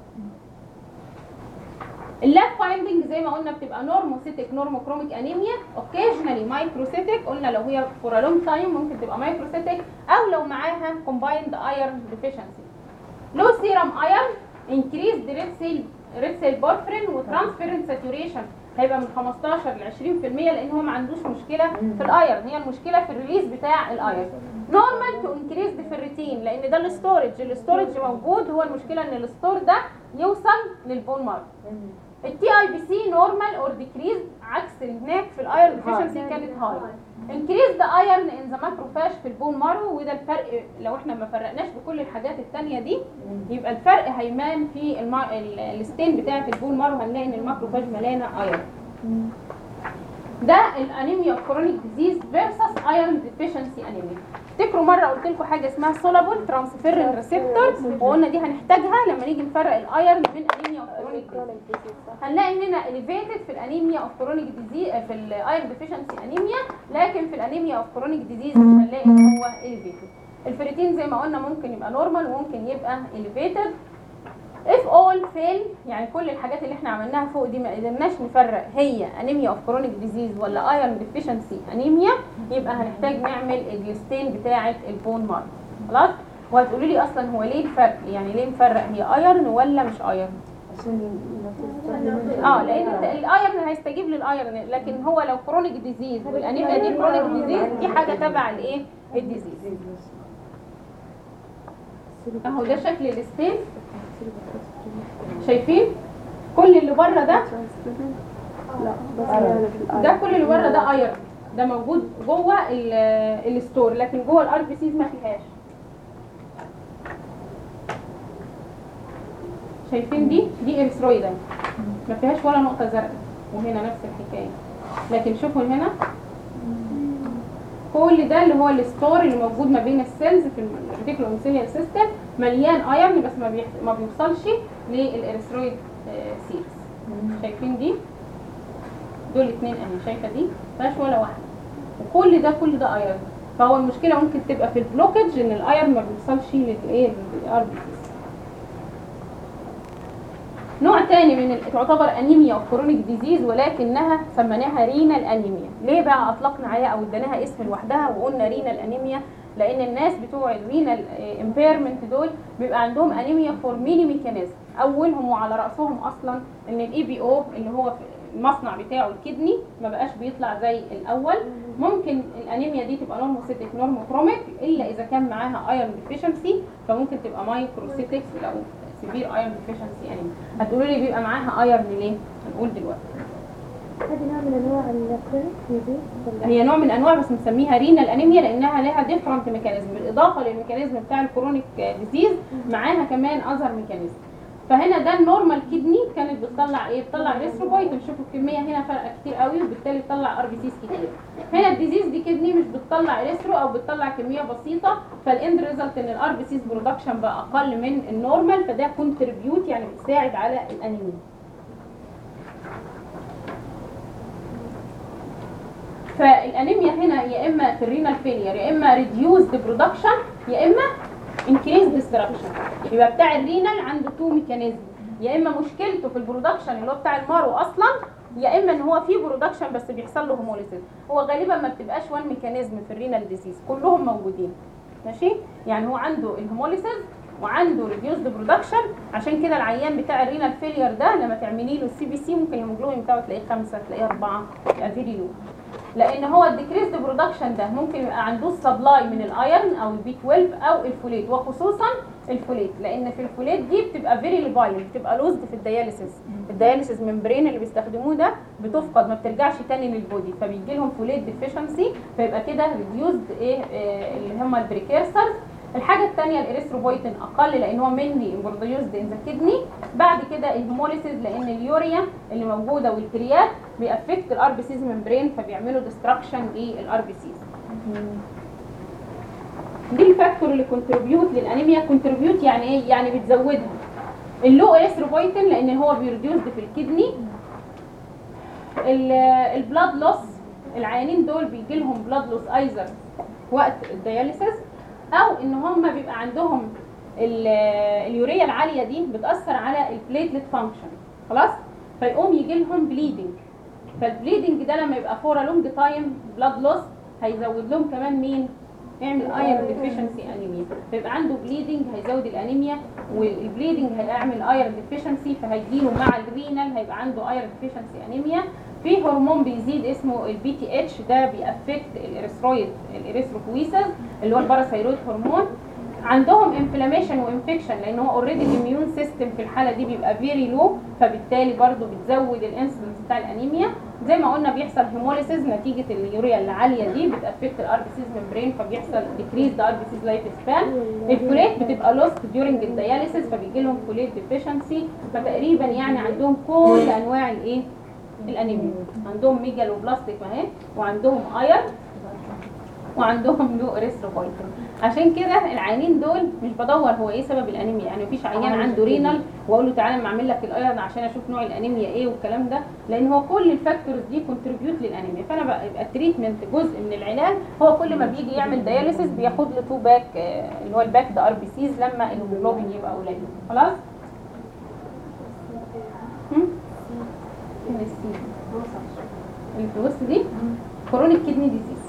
اللاب فايندنج زي ما قلنا بتبقى نورموسيتك نورموكروميك انيميا اوكيجنالي مايكروسيتك قلنا لو هي فور لونج تايم ممكن تبقى مايكروسيتك او لو معاها كومبايند ايرن ديفيشنسي لو سيرم ايرن انكريز ريد سيل ريد سيل بورفرين وترانسفيرنت ساتوريشن هيبقى من 15 ل 20% لان هو ما عندوش مشكله في الايرن هي المشكله في الريليز بتاع الايرن نورمال تو انكريز في الريتين لان ده الاستورج الاستورج موجود هو المشكله ان الستور ده يوصل للبون مارك التي اي بي سي نورمال اور ديكريز عكس هناك في الايرون ديفيشنسي كانت هاي انكريز ذا ايرن ان ذا ماكروفاج في البون مارو وده الفرق لو احنا ما فرقناش بكل الحاجات التانية دي يبقى الفرق هيمان في الما... ال- الستين بتاعة البون مارو هنلاقي ان الماكروفاج مليانة ايرن ده الانيميا كرونيك ديزيز فيرسس ايرون ديفيشنسي انيميا افتكروا مره قلت لكم حاجه اسمها سولابل ترانسفيرين ريسبتور وقلنا دي هنحتاجها لما نيجي نفرق الايرون من انيميا كرونيك ديزيز هنلاقي هنا elevated في الانيميا اوف كرونيك ديزيز في الايرون ديفيشنسي انيميا لكن في الانيميا اوف كرونيك ديزيز مش هنلاقي ان هو elevated الفريتين زي ما قلنا ممكن يبقى نورمال وممكن يبقى elevated if all fail يعني كل الحاجات اللي احنا عملناها فوق دي ما قدرناش نفرق هي انيميا اوف كرونيك ديزيز ولا ايرون ديفيشنسي انيميا يبقى هنحتاج نعمل الجلستين بتاعه البون مارو خلاص وهتقولي لي اصلا هو ليه الفرق يعني ليه نفرق هي ايرون ولا مش ايرون عشان ما اه لان الايرن هيستجيب للايرن لكن هو لو كرونيك ديزيز والانيميا دي كرونيك ديزيز دي حاجه تبع الايه الديزيز اهو ده شكل الستين شايفين كل اللي بره ده لا بس ده كل اللي بره ده ايرن ده موجود جوه ال- الستور لكن جوه الار بي سيز ما فيهاش شايفين دي دي اريثرويدا ما فيهاش ولا نقطه زرقاء وهنا نفس الحكايه لكن شوفوا هنا كل ده اللي هو الستور اللي موجود ما بين السيلز في الريتيكولوميسيليال سيستم مليان ايرن بس ما, بيح... ما بيوصلش للاريثرويد سيلز شايفين دي دول اتنين اهي شايفه دي مفيهاش ولا واحده وكل ده كل ده ايرن فهو المشكله ممكن تبقى في البلوكج ان الايرن ما بيوصلش للايه للار بي سيز نوع تاني من ال- تعتبر انيميا اوف كرونيك ديزيز ولكنها سميناها رينال انيميا ليه بقى اطلقنا عليها او اديناها اسم لوحدها وقلنا رينال انيميا لان الناس بتوع الرينال امبيرمنت دول بيبقى عندهم انيميا فور ميني ميكانيزم اولهم وعلى راسهم اصلا ان الاي بي او اللي هو في المصنع بتاعه الكدني ما بقاش بيطلع زي الاول ممكن الانيميا دي تبقى نورموسيتك نورموكروميك الا اذا كان معاها ايرون ديفيشنسي فممكن تبقى مايكروسيتك لو سيفير ايرون ديفيشنسي انيميا هتقولوا لي بيبقى معاها ايرون ليه هنقول دلوقتي هذه نوع من انواع الكرونيك ديزيز ولا هي نوع من انواع بس مسميها رينال انيميا لانها لها ديفرنت ميكانيزم بالاضافه للميكانيزم بتاع الكرونيك ديزيز معاها كمان اذر ميكانيزم فهنا ده النورمال كدني كانت بتطلع ايه بتطلع ريستروبايت شوفوا الكميه هنا فرق كتير قوي وبالتالي بتطلع ار بي سيز كتير هنا الديزيز دي كدني مش بتطلع ريسترو او بتطلع كميه بسيطه فالاند ريزلت ان الار بي سيز برودكشن بقى اقل من النورمال فده كونتريبيوت يعني بتساعد على الانيميا فالانيميا هنا يا اما في الرينال فيلير يا اما ريديوزد برودكشن يا اما انكريز ديستراكشن يبقى بتاع الرينال عنده تو ميكانيزم يا اما مشكلته في البرودكشن اللي هو بتاع المارو اصلا يا اما ان هو في برودكشن بس بيحصل له هيموليسيس هو غالبا ما بتبقاش وان ميكانيزم في الرينال ديزيز كلهم موجودين ماشي يعني هو عنده الهيموليسيس وعنده ريديوسد برودكشن عشان كده العيان بتاع الرينال فيلير ده لما تعملي له السي بي سي ممكن الهيموجلوبين بتاعه تلاقيه خمسة تلاقيه أربعة يبقى فيري لو لان هو الديكريزد برودكشن ده ممكن يبقى عنده سبلاي من الايرن او البي 12 او الفوليت وخصوصا الفوليت لان في الفوليت دي بتبقى فيري ليبايل بتبقى لوزد في الدياليسيس الدياليسيس ممبرين اللي بيستخدموه ده بتفقد ما بترجعش تاني للبودي فبيجي لهم فوليت ديفيشنسي فيبقى كده ريديوزد ايه آه، اللي هم البريكيرسرز الحاجه الثانيه الاريثروبويتين اقل لان هو منلي بروديوزد ان ذا كدني بعد كده الهيموليسيس لان اليوريا اللي موجوده والكريات بيأفكت الار بي سيز ممبرين فبيعملوا ديستراكشن للار بي سيز دي الفاكتور اللي كونتريبيوت للانيميا كونتريبيوت يعني ايه يعني بتزودها اللو اريثروبويتين لان هو بيريديوزد في الكدني البلاد لوس العيانين دول بيجي لهم بلاد لوس ايزر وقت الدياليسيس او ان هم بيبقى عندهم ال- اليوريا العاليه دي بتاثر على البليتلت فانكشن خلاص فيقوم يجي لهم بليدنج فالبليدنج ده لما يبقى فور لونج تايم بلاد لوس هيزود لهم كمان مين يعمل ايرون ديفيشنسي انيميا فيبقى عنده بليدنج هيزود الانيميا والبليدنج هيعمل ايرون ديفيشنسي فهيجيله مع الرينال هيبقى عنده ايرون ديفيشنسي انيميا في هرمون بيزيد اسمه البي تي اتش ده بيأفكت الاريثرويد الاريثروبويسز اللي هو الباراثايرويد هرمون عندهم انفلاميشن وانفكشن لان هو اوريدي الاميون سيستم في الحاله دي بيبقى فيري لو فبالتالي برضو بتزود الانسلنس بتاع الانيميا زي ما قلنا بيحصل هيموليسيس نتيجه اليوريا العاليه دي بتافكت الار بي سيز ممبرين فبيحصل ديكريز ار بي سيز لايف سبان الفوليت بتبقى لوست ديورنج الدياليسيس فبيجي لهم فوليت ديفيشنسي فتقريبا يعني عندهم كل انواع الايه الانيميا عندهم ميجالوبلاستيك اهي وعندهم ايرن وعندهم لو اريثروبويتين عشان كده العيانين دول مش بدور هو ايه سبب الانيميا يعني مفيش عيان عنده رينال واقول له تعالى اما اعمل لك الايرن عشان اشوف نوع الانيميا ايه والكلام ده لان هو كل الفاكتورز دي كونتريبيوت للانيميا فانا بقى يبقى التريتمنت جزء من العلاج هو كل ما بيجي يعمل دياليسيس بياخد له تو باك آه، اللي هو الباك ده ار بي سيز لما الهيموجلوبين يبقى قليل خلاص هم؟ فين السي اللي في الوسط دي كرونيك كدني ديزيز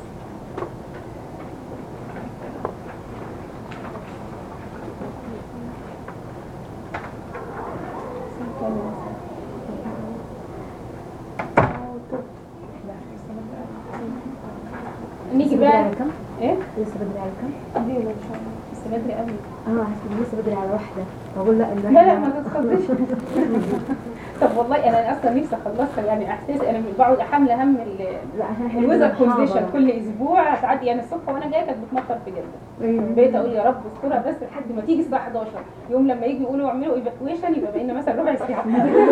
نيجي بقى كم؟ ايه لسه بدري على كم؟ لسه بدري قوي اه حسيت لسه بدري على واحدة بقول لا لا لا ما تتخضيش طب والله انا اصلا نفسي اخلصها يعني احساس انا بقعد احمل هم ال- لا عشان احنا الويزر بنحاضر. كونديشن كل اسبوع تعدي يعني الصبح وانا جايه كانت بتمطر في جده أيوة. بقيت اقول يا رب استرها بس لحد ما تيجي الساعه 11 يوم لما يجي يقولوا اعملوا ايفاكويشن يبقى بقينا مثلا ربع ساعه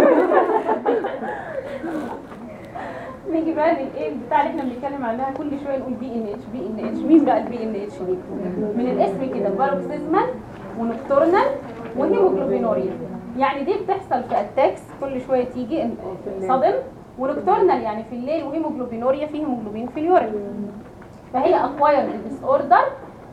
نيجي بقى للايه بتاع اللي احنا بنتكلم عنها كل شويه نقول بي ان اتش بي ان اتش مين بقى البي ان اتش دي من الاسم كده باروكسيزمال ونكتورنال وهيموجلوبينوريا يعني دي بتحصل في اتاكس كل شويه تيجي صدم ونكتورنال يعني في الليل وهيموجلوبينوريا في هيموجلوبين في اليورين فهي اكوايرد ديس اوردر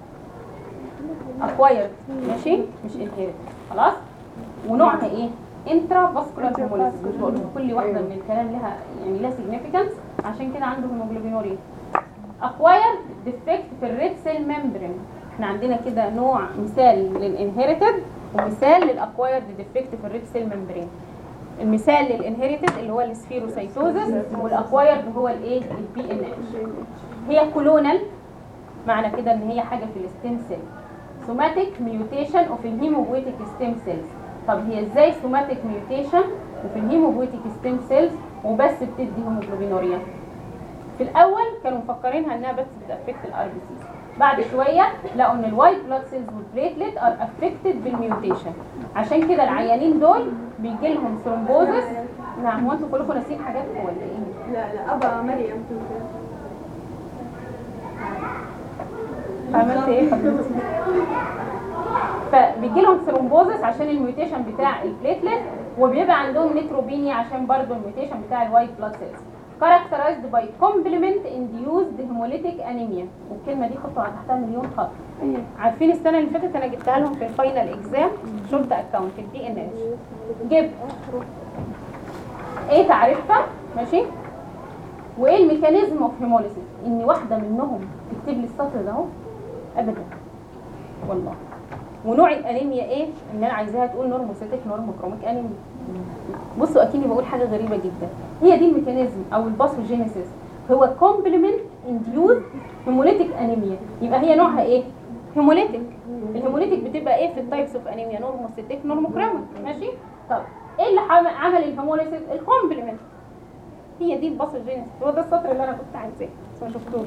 اكوايرد ماشي مش انهيرت خلاص ونوعها ايه انترا فاسكولار هيموليسيس مش بقول لكم كل واحده من الكلام لها يعني لها سيجنيفيكانس عشان كده عنده هيموجلوبينوريا اكوايرد ديفكت في الريد سيل ممبرين احنا عندنا كده نوع مثال للانهيرتد ومثال للاكوايرد ديفكت في الريد سيل ممبرين المثال للانهيرتد اللي هو السفيروسايتوزس والاكوايرد هو الايه البي ان اتش هي كولونال معنى كده ان هي حاجه في الستيم سيل سوماتيك ميوتيشن اوف الهيموبويتيك ستيم سيلز طب هي ازاي سوماتيك ميوتيشن وفي الهيموبويتيك ستيم سيلز وبس بتدي هيموجلوبينوريا في الاول كانوا مفكرينها انها بس بتافكت الار بي سيز بعد شويه لقوا ان الوايت بلاد سيلز والبليتلت ار افكتد بالميوتيشن عشان كده العيانين دول بيجي لهم ثرومبوزس نعم هو انتوا كلكم ناسيين حاجاتكم ولا ايه؟ لا لا أبا مريم تنكر عملت ايه حضرتك؟ فبيجي لهم ثرومبوزس عشان الميوتيشن بتاع البليتلت وبيبقى عندهم نيتروبينيا عشان برضو الميوتيشن بتاع الوايت بلاد سيلز characterized by complement induced hemolytic anemia والكلمه دي خطوا على تحتها مليون خط عارفين السنه اللي فاتت انا جبتها لهم في الفاينل اكزام شورت اكونت الدي ان اتش جبت ايه تعريفها ماشي وايه الميكانيزم اوف هيموليسيس ان واحده منهم تكتب لي السطر ده اهو ابدا والله ونوع الانيميا ايه ان انا عايزاها تقول نورموسيتك نورموكروميك انيميا بصوا اكني بقول حاجه غريبه جدا هي دي الميكانيزم او الباثوجينيسيس هو كومبلمنت انديوز هيموليتيك انيميا يبقى هي نوعها ايه هيموليتيك الهيموليتيك بتبقى ايه في التايبس اوف انيميا نورموسيتك نورموكروميك ماشي طب ايه اللي حم- عمل الهيموليسيس الكومبلمنت هي دي الباثوجينيسيس هو ده السطر اللي انا كنت عايزاه بس ما شفتوش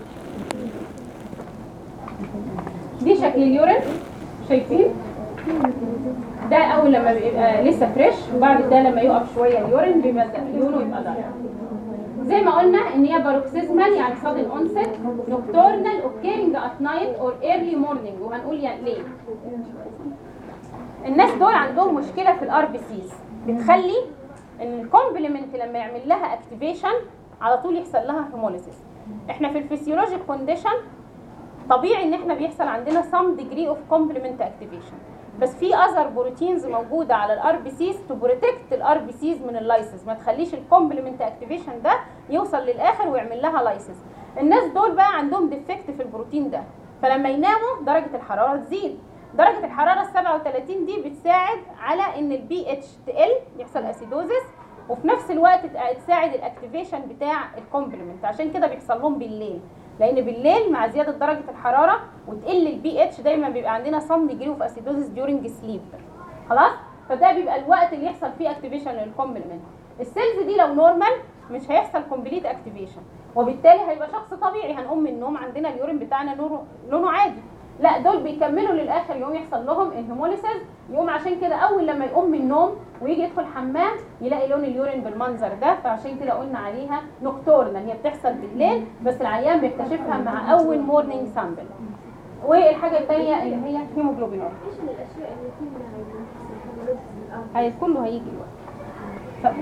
دي شكل اليورين شايفين ده اول لما بيبقى لسه فريش وبعد ده لما يقف شويه اليورين بيبدا لونه يبقى دارك زي ما قلنا ان هي باروكسيزمال يعني sudden onset nocturnal occurring at night or early morning وهنقول يعني ليه الناس دول عندهم مشكله في الار بي سيز بتخلي ان الكومبلمنت لما يعمل لها اكتيفيشن على طول يحصل لها هيموليسيس احنا في الفسيولوجيك كونديشن طبيعي ان احنا بيحصل عندنا some degree of complement activation بس في اذر بروتينز موجوده على الار بي سيز تو بروتكت الار بي سيز من اللايسيس ما تخليش الكومبلمنت اكتيفيشن ده يوصل للاخر ويعمل لها لايسيس الناس دول بقى عندهم ديفكت في البروتين ده فلما يناموا درجه الحراره تزيد درجه الحراره ال 37 دي بتساعد على ان البي اتش تقل يحصل اسيدوزس وفي نفس الوقت تساعد الاكتيفيشن بتاع الكومبلمنت عشان كده بيحصل لهم بالليل لان بالليل مع زياده درجه الحراره وتقل البي اتش دايما بيبقى عندنا صم ديجري اوف اسيدوزيس ديورنج سليب خلاص فده بيبقى الوقت اللي يحصل فيه اكتيفيشن للكومبلمنت السيلز دي لو نورمال مش هيحصل كومبليت اكتيفيشن وبالتالي هيبقى شخص طبيعي هنقوم من النوم عندنا اليورين بتاعنا لونه لونه عادي لا دول بيكملوا للاخر يوم يحصل لهم الهيموليسيس يقوم عشان كده اول لما يقوم من النوم ويجي يدخل حمام يلاقي لون اليورين بالمنظر ده فعشان كده قلنا عليها نوكتورنال هي بتحصل بالليل بس العيان بيكتشفها مع اول مورنينج سامبل والحاجه الثانيه اللي هي هيموجلوبين ايش من الاشياء اللي تمنع الهيموليزيس الان؟ هي كله هيجي الوقت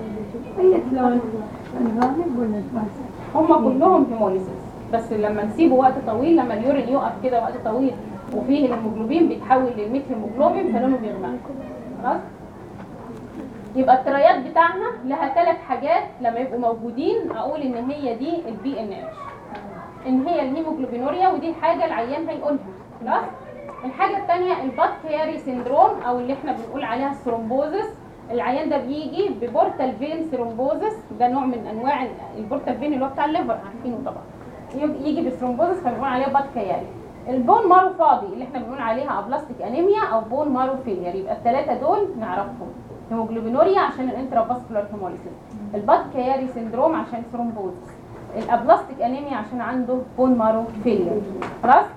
هم كلهم هيموليسيس بس لما نسيبه وقت طويل لما اليورين يقف كده وقت طويل وفيه الهيموجلوبين بيتحول للميت هيموجلوبين فلونه بيغمق خلاص يبقى التريات بتاعنا لها ثلاث حاجات لما يبقوا موجودين اقول ان هي دي البي ان اتش ان هي الهيموجلوبينوريا ودي حاجه العيان هيقولها خلاص الحاجه الثانيه البات كياري سيندروم او اللي احنا بنقول عليها الثرومبوزس العيان ده بيجي ببورتال فين ثرومبوزس ده نوع من انواع البورتال فين اللي هو بتاع الليفر عارفينه طبعا يجي يجي بالثرومبوزس فبنقول عليه بات كياري البون مارو فاضي اللي احنا بنقول عليها ابلاستيك انيميا او بون مارو فيلير يبقى الثلاثه دول نعرفهم هيموجلوبينوريا عشان الانترافاسكولار هيموليسيس البات كياري سيندروم عشان ثرومبوزس الابلاستيك انيميا عشان عنده بون مارو فيلير خلاص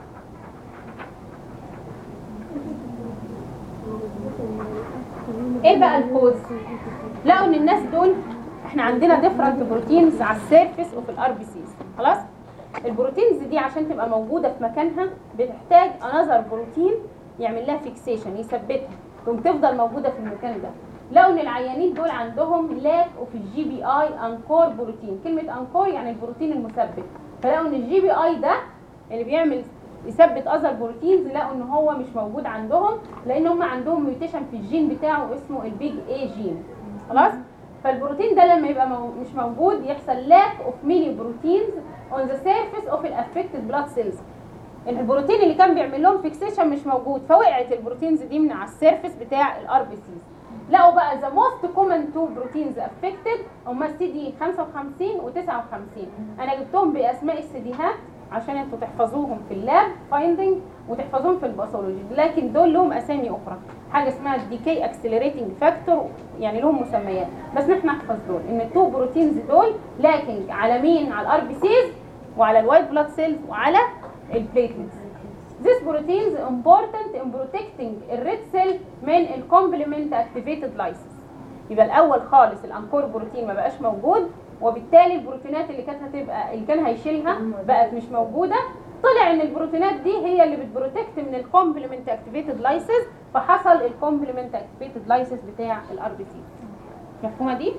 ايه بقى الكوز لقوا ان الناس دول احنا عندنا ديفرنت بروتينز على السيرفيس وفي الار بي سيز خلاص البروتينز دي عشان تبقى موجوده في مكانها بتحتاج انذر بروتين يعمل لها فيكسيشن يثبتها ثم تفضل موجوده في المكان ده لقوا ان العيانين دول عندهم لاك اوف الجي بي اي انكور بروتين كلمه انكور يعني البروتين المثبت فلقوا ان الجي بي اي ده اللي بيعمل يثبت اذر بروتينز لقوا ان هو مش موجود عندهم لان هم عندهم ميوتيشن في الجين بتاعه اسمه البيج اي جين خلاص فالبروتين ده لما يبقى مو مش موجود يحصل لاك اوف ميني بروتينز اون ذا سيرفيس اوف الافكتد بلاد سيلز البروتين اللي كان بيعمل لهم فيكسيشن مش موجود فوقعت البروتينز دي من على السيرفيس بتاع الار بي سيز لقوا بقى ذا موست كومن تو بروتينز افكتد هما السي دي 55 و59 انا جبتهم باسماء السيديهات عشان انتوا تحفظوهم في اللاب فايندنج وتحفظوهم في الباثولوجي لكن دول لهم اسامي اخرى حاجه اسمها الديكي اكسلريتنج فاكتور يعني لهم مسميات بس نحن نحفظ دول ان التو بروتينز دول لاكنج على مين على الار بي سيز وعلى الوايت بلاد سيلز وعلى البليتلتس These proteins important in protecting الريد سيل من الكومبلمنت اكتيفيتد لايسيس يبقى الاول خالص الانكور بروتين ما بقاش موجود وبالتالي البروتينات اللي كانت هتبقى اللي كان هيشيلها بقت مش موجوده طلع ان البروتينات دي هي اللي بتبروتكت من الكومبلمنت اكتيفيتد لايسيس فحصل الكومبلمنت اكتيفيتد لايسيس بتاع الار بي سي مفهومه دي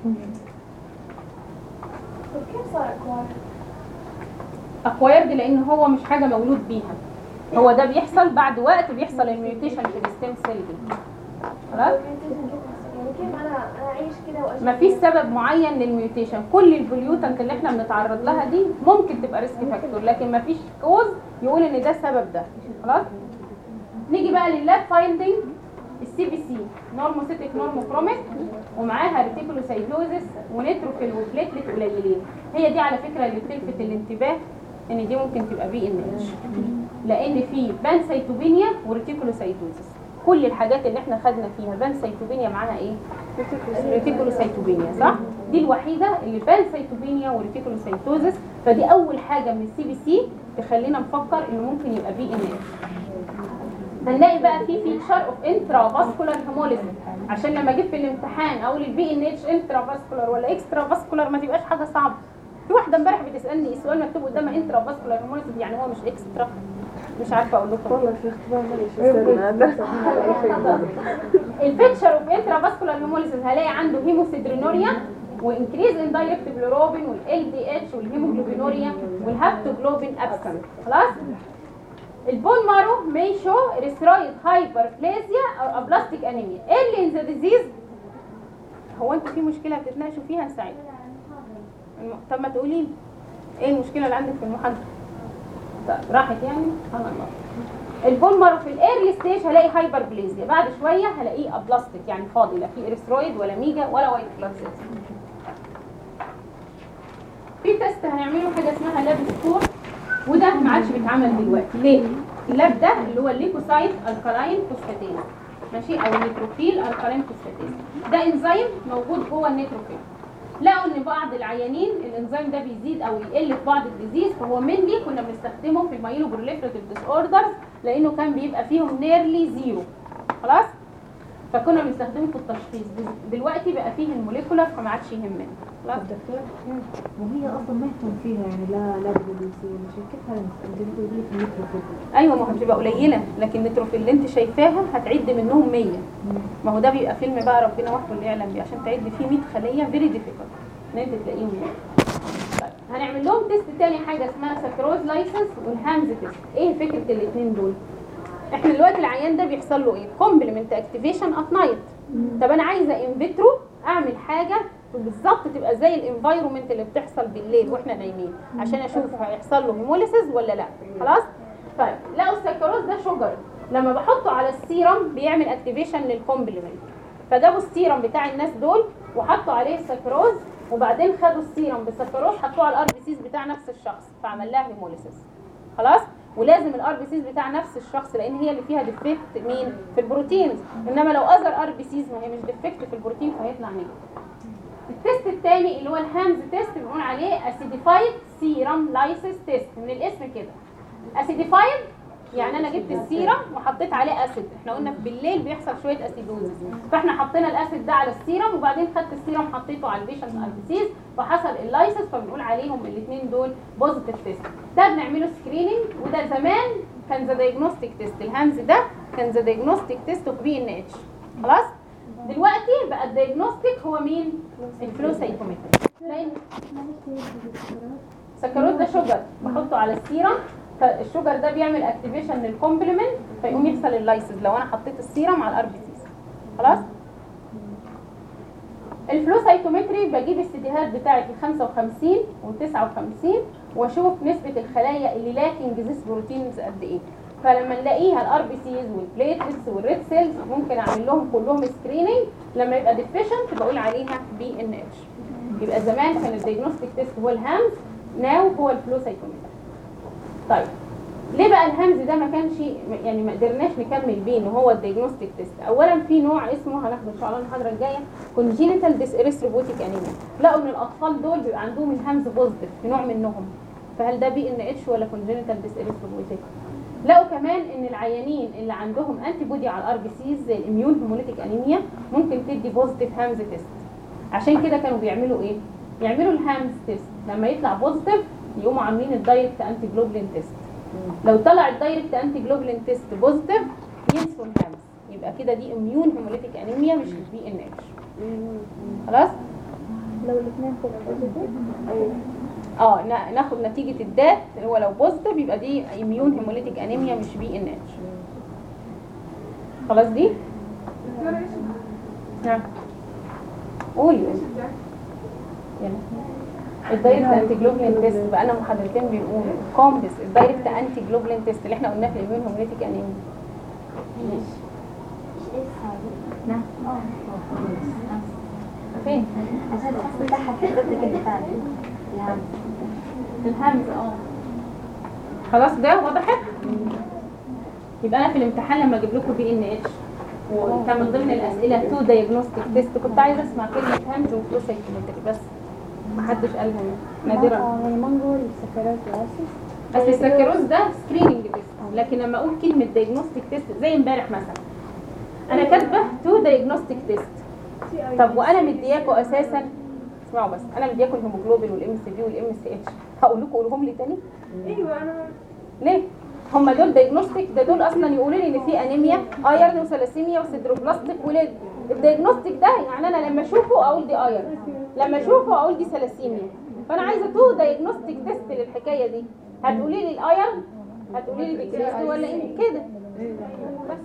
طيب كيف صار اكوار؟ اكوايرد لان هو مش حاجه مولود بيها هو ده بيحصل بعد وقت بيحصل الميوتيشن في الستيم سيل دي خلاص يعني كيف انا انا اعيش كده واجي مفيش سبب معين للميوتيشن كل البوليوتنت اللي احنا بنتعرض لها دي ممكن تبقى ريسك فاكتور لكن مفيش كوز يقول ان ده السبب ده خلاص نيجي بقى لللاب فايندنج السي بي سي نورموسيتيك نورموكروميك ومعاها ريتيكولوسايتوزس ونيتروفيل وبليتلت قليلين هي دي على فكره اللي بتلفت الانتباه ان دي ممكن تبقى بي ان اتش لان في بانسيتوبينيا وريتيكولوسايتوزس كل الحاجات اللي احنا خدنا فيها بانسيتوبينيا معاها ايه ريتيكولوسايتوبينيا صح دي الوحيده اللي بانسيتوبينيا وريتيكولوسايتوزس فدي اول حاجه من السي بي سي تخلينا نفكر انه ممكن يبقى بي ان اتش هنلاقي بقى في فيتشر اوف انترا فاسكولار هيموليزم عشان لما اجيب في الامتحان اقول البي ان اتش انترا فاسكولار ولا اكسترا فاسكولار ما تبقاش حاجه صعبه في واحده امبارح بتسالني السؤال مكتوب قدامها انترا فاسكولار هيموليزم يعني هو مش اكسترا مش عارفه اقول لكم والله في اختبار ماليش الفيتشر اوف انترا فاسكولار هيموليزم هلاقي عنده هيموسيدرينوريا وانكريز ان دايركت بلوروبين والال دي اتش والهيموجلوبينوريا والهابتوجلوبين ابسنت خلاص البون مارو may show erythroid hyperplasia او ابلاستيك انيميا early in the disease هو انتوا في مشكله بتتناقشوا فيها نساعد الم- طب ما تقولي لي ايه المشكله اللي عندك في المحاضره طب راحت يعني سبحان الله البون مارو في الايرلي ستيج هلاقي هايبربليزيا بعد شويه هلاقيه ابلاستيك يعني فاضي لا في اريثرويد ولا ميجا ولا وايت بلاد سيلز في تيست هنعمله حاجه اسمها لاب سكور وده ما عادش بيتعمل دلوقتي ليه اللاب ده اللي هو الليكوسايت الكالاين فوسفاتيز ماشي او النيتروفيل الكالاين فوسفاتيز ده انزيم موجود جوه النيتروفيل لقوا ان بعض العيانين الانزيم ده بيزيد او يقل في بعض الديزيز فهو منلي كنا بنستخدمه في المايلو بروليفريتيف ديس اوردرز لانه كان بيبقى فيهم نيرلي زيرو خلاص فكنا بنستخدمه في التشخيص دلوقتي بقى فيه الموليكولر فما عادش يهمنا خلاص دكتور وهي اصلا ما يهتم فيها يعني لا لا دبليو سي ولا شيء كيف هذا نستخدمه لي في الميكروفون ايوه ما هو بتبقى قليله لكن النيتروفيل اللي انت شايفاها هتعد منهم 100 ما هو ده بيبقى فيلم بقى ربنا وحده اللي يعلم بيه عشان تعد فيه 100 خليه فيري ديفيكولت ان انت تلاقيهم يعني. طيب هنعمل لهم تيست تاني حاجه اسمها ساكروز لايسنس والهامز تيست ايه فكره الاثنين دول احنا دلوقتي العيان ده بيحصل له ايه كومبلمنت اكتيفيشن ات نايت طب انا عايزه ان فيترو اعمل حاجه بالظبط تبقى زي الانفايرومنت اللي بتحصل بالليل واحنا نايمين عشان اشوف هيحصل له هيموليسيس ولا لا خلاص طيب لقوا السكروز ده شجر لما بحطه على السيرم بيعمل اكتيفيشن للكومبلمنت فجابوا السيرم بتاع الناس دول وحطوا عليه السكروز وبعدين خدوا السيرم بالسكروز حطوه على الار بي سيز بتاع نفس الشخص فعمل لها هيموليسيس خلاص ولازم الار بي سيز بتاع نفس الشخص لان هي اللي فيها ديفكت مين في البروتينز انما لو اذر ار بي سيز ما هي مش ديفكت في البروتين فهيطلع نيجاتيف التيست الثاني اللي هو الهامز تيست بنقول عليه اسيديفايد سيرم لايسيس تيست من الاسم كده اسيديفايد يعني انا جبت السيرم وحطيت عليه اسيد احنا قلنا بالليل بيحصل شويه اسيدوزز فاحنا حطينا الاسيد ده على السيرم وبعدين خدت السيرم حطيته على البيشنت اربيسيز فحصل اللايسيس فبنقول عليهم الاثنين دول بوزيتيف تيست ده بنعمله سكريننج وده زمان كان ذا دايجنوستيك تيست الهامز ده كان ذا دايجنوستيك تيست اوف بي ان اتش خلاص دلوقتي بقى الدايجنوستيك هو مين الفلو سايكومتري لان سكروت ده شوجر بحطه على السيرم فالشوجر ده بيعمل اكتيفيشن للكومبلمنت فيقوم يحصل اللايسيس لو انا حطيت السيرم على الار بي سيز خلاص الفلو سايكومتري بجيب السيديهات بتاعت ال 55 وال 59 واشوف نسبه الخلايا اللي لاكينج ذيس بروتينز قد ايه فلما نلاقيها الار بي سيز والبليتلتس والريد سيلز ممكن اعمل لهم كلهم سكريننج لما يبقى ديفيشنت بقول عليها بي ان اتش يبقى زمان كان الديagnostic تيست هو الهامز ناو هو الفلو سايكومتري طيب ليه بقى الهامز ده ما كانش يعني ما قدرناش نكمل بيه ان هو الديagnostic تيست اولا في نوع اسمه هناخده ان شاء الله المحاضره الجايه كونجينيتال ديسيريثروبوتيك انيميا لقوا ان الاطفال دول بيبقى عندهم الهامز بوزيتيف في نوع منهم فهل ده بي ان اتش ولا كونجينيتال ديسيريثروبوتيك لقوا كمان ان العيانين اللي عندهم انتي بودي على الار بي سيز زي الاميون هيموليتيك انيميا ممكن تدي بوزيتيف هامز تيست عشان كده كانوا بيعملوا ايه يعملوا الهامز تيست لما يطلع بوزيتيف يقوموا عاملين الدايركت انتي جلوبلين تيست لو طلع الدايركت انتي جلوبلين تيست بوزيتيف ينسوا الهامز يبقى كده دي اميون هيموليتيك انيميا مش بي ان اتش خلاص لو الاثنين طلعوا بوزيتيف اه نا- ناخد نتيجة الدات هو لو بوزيتيف يبقى دي اميون هيموليتيك انيميا مش بي ان اتش خلاص دي نعم قولي قولي يلا الدايركت انتي جلوبلين تيست بقى لنا محاضرتين بنقول كومبس الدايركت انتي جلوبلين تيست اللي احنا قلناه في الاميون هيموليتيك انيميا ماشي نعم فين عشان الاسم بتاعها حضرتك اللي فات الهمز اه خلاص ده وضحت يبقى انا في الامتحان لما اجيب لكم بي ان اتش وكان من ضمن الاسئله تو دايجنوستيك تيست كنت عايزه اسمع كلمه هامز وفلو سايكومتري بس محدش قالها نادرا يعني ما نقول سكرات راسس اصل السكروز ده سكريننج تيست لكن لما اقول كلمه دايجنوستيك تيست زي امبارح مثلا انا كاتبه تو دايجنوستيك تيست طب وانا مدياكوا اساسا اسمعوا بس انا مدياكوا الهيموجلوبين والام سي في والام سي اتش هقول لكم قولهم لي تاني ايوه انا ليه هم دول دايجنوستيك ده دول اصلا يقولوا لي ان في انيميا ايرن وثلاسيميا وسيدروبلاستيك ولاد الدايجنوستيك ده يعني انا لما اشوفه اقول دي ايرن لما اشوفه اقول دي ثلاسيميا فانا عايزه تو دايجنوستيك تيست للحكايه دي هتقولي لي الايرن هتقولي لي دي ولا ايه كده بس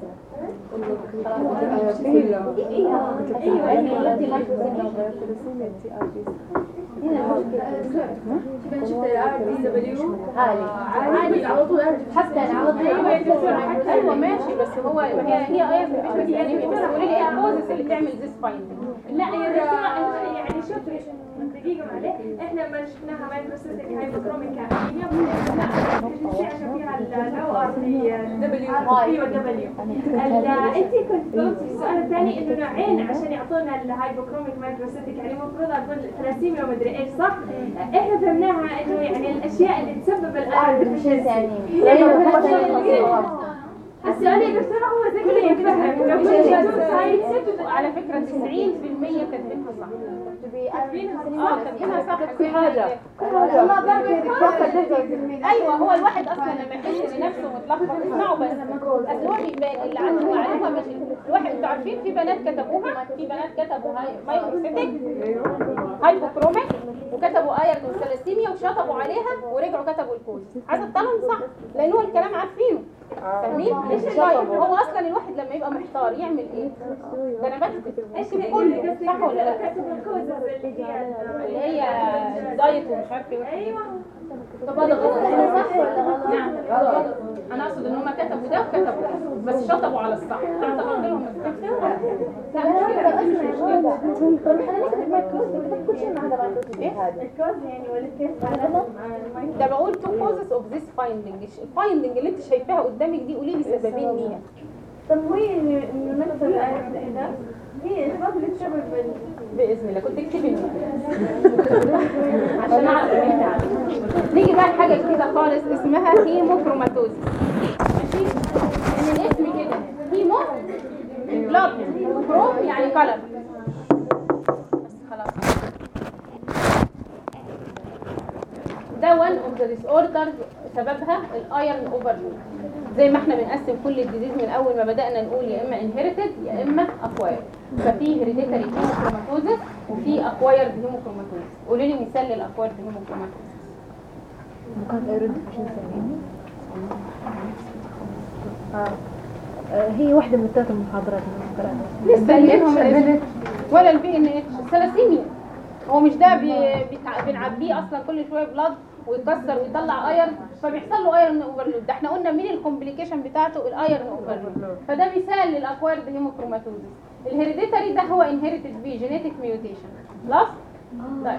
عادي على طول حتى العوض ايوه ماشي بس هو هي هي ايرن مش انيميا بس قولي لي ايه الكوزز اللي تعمل ذيس فايندنج لا يا دكتور يعني شوفي دقيقة معلش احنا لما شفناها مايكروسيستيك هايبوكروميك انيميا الشيء عشان فيها الاو ار دبليو بي ودبليو انت كنت قلتي في السؤال الثاني انه نوعين عشان يعطونا الهايبوكروميك مايكروسيستيك يعني المفروض اقول ثلاسيميا ومدري ايش صح؟ احنا فهمناها انه يعني الاشياء اللي تسبب الايرون ديفشنسي السؤال يا دكتورة هو زي كده يتفهم لو كنت ساينس على فكرة 90% كاتبينها صح اه كاتبينها صح في حاجة ايوه هو الواحد اصلا لما يحس ان نفسه متلخبط اسمعوا بس اصل هو بيبقى اللي عنده معلومه مش الواحد انتوا عارفين في بنات كتبوها في بنات كتبوا هاي مايكروسيتك هايبوكروميك وكتبوا ايرن وثلاسيميا وشطبوا عليها ورجعوا كتبوا الكود عايزه طالهم صح لان هو الكلام عارفينه فاهمين؟ طيب هو اصلا الواحد لما يبقى محتار يعمل ايه؟ ده انا بكتب اكتب كله صح ولا لا؟ اللي هي دايت ومش عارف ايه ايوه طب هذا غلط نعم غلط انا اقصد ان هم كتبوا ده وكتبوا ده بس شطبوا على الصح تعتبر لهم لا الكوز يعني ولا كيف هذا ده بقول تو كوزز اوف ذيس فايندنج الفايندنج اللي انت شايفاها قدامك دي قولي لي سببين ليها طب وهي انه نفس الايه ده هي الكوز اللي تسبب باذن الله كنت اكتبي لي عشان اعرف ان انت عارفه نيجي بقى لحاجه جديده خالص اسمها هيموكروماتوزيس ماشي ان الاسم كده هيمو بلاد كروم يعني كلر بس خلاص ده one of the disorders سببها الايرن اوفرلود زي ما احنا بنقسم كل الديزيز من اول ما بدانا نقول يا اما انهيرتد يا اما اكوايرد ففي هيريديتري هيموكروماتوزس وفي اكوايرد هيموكروماتوزس قولي لي مثال للاكوايرد هيموكروماتوزس مكان ايرون ديفشنسي آه. آه، هي واحدة من الثلاث المحاضرات اللي قرأتها لسه قايلينهم الاسم. ولا البي ان اتش ثلاسيميا هو مش ده بي... بتع... بنعبيه اصلا كل شويه بلاد ويكسر ويطلع ايرن فبيحصل له ايرن اوفرلود ده احنا قلنا مين الكومبليكيشن بتاعته الايرن اوفرلود فده مثال للاكوايرد هيموكروماتوزيس الهيريديتري ده هو انهيرتد بي جينيتك ميوتيشن خلاص طيب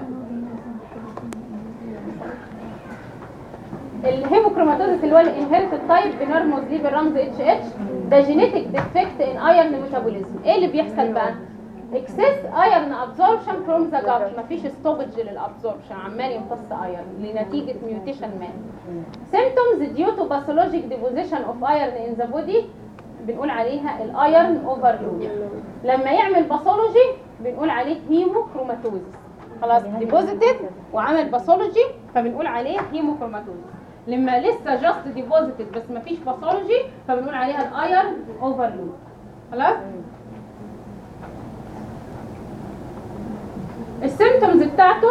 الهيموكروماتوزيس اللي هو الانهيرتد تايب بنرمز ليه بالرمز اتش اتش ده جينيتك ديفكت ان ايرن ميتابوليزم ايه اللي بيحصل بقى اكسس ايرن ابزوربشن فروم ذا جات مفيش ستوبج للابزوربشن عمال يمتص ايرن لنتيجه ميوتيشن ما symptoms due to pathologic deposition of iron in the body بنقول عليها الايرن اوفرلود لما يعمل باثولوجي بنقول عليه هيموكروماتوزيس خلاص ديبوزيتد وعمل باثولوجي فبنقول عليه هيموكروماتوزيس لما لسه جاست ديبوزيتد بس مفيش باثولوجي فبنقول عليها الايرن اوفرلود خلاص السيمتومز بتاعته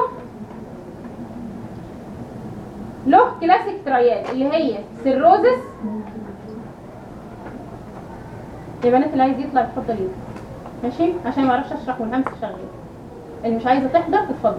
له كلاسيك ترايات اللي هي سيروزس يا بنات اللي عايز يطلع يتفضل يطلع ماشي عشان ما اعرفش اشرح والهمس شغال اللي مش عايزه تحضر تتفضل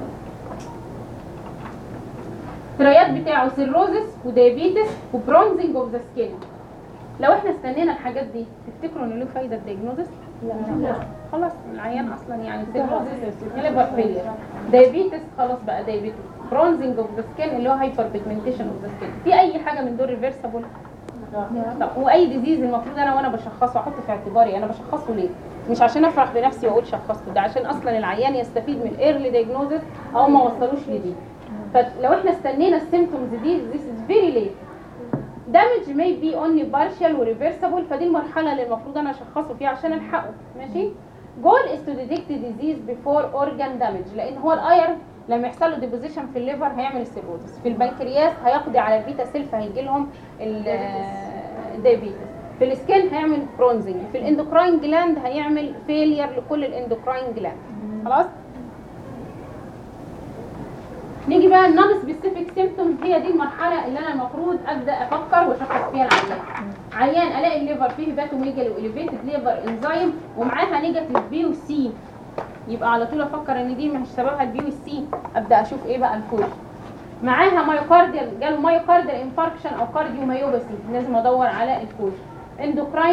الترايات بتاعه سيروزس وديابيتس وبرونزنج اوف ذا سكين لو احنا استنينا الحاجات دي تفتكروا ان له فايده الدياجنوزس لا خلاص العيان اصلا يعني سيروزس ليفر فيلير دايابيتس خلاص بقى دايابيتس برونزنج اوف ذا سكين اللي هو هايبر بيجمنتيشن اوف ذا سكين في اي حاجه من دول ريفرسبل طب واي ديزيز المفروض انا وانا بشخصه احط في اعتباري انا بشخصه ليه مش عشان افرح بنفسي واقول شخصته ده عشان اصلا العيان يستفيد من الايرلي دايجنوزس او ما وصلوش لدي فلو احنا استنينا السيمتومز دي this is very late damage may be only partial وريفرسبل فدي المرحله اللي المفروض انا اشخصه فيها عشان الحقه ماشي goal is to detect disease before organ damage لان هو الايرن لما يحصل له ديبوزيشن في الليفر هيعمل السيروزس في البنكرياس هيقضي على البيتا سيل فهيجي لهم الدايابيتس في السكين هيعمل برونزنج في الاندوكراين جلاند هيعمل فيلير لكل الاندوكراين جلاند خلاص نيجي بقى النون سبيسيفيك سيمبتومز هي دي المرحله اللي انا المفروض ابدا افكر واشخص فيها العيان عيان الاقي الليفر فيه هيباتوميجالي واليفيتد ليفر انزيم ومعاها نيجاتيف بي وسي يبقى على طول افكر ان دي مش سببها البي والسي ابدا اشوف ايه بقى الكوز معاها مايوكارديال جاله مايوكارديال انفاركشن او كارديوميوباثي لازم ادور على الكوز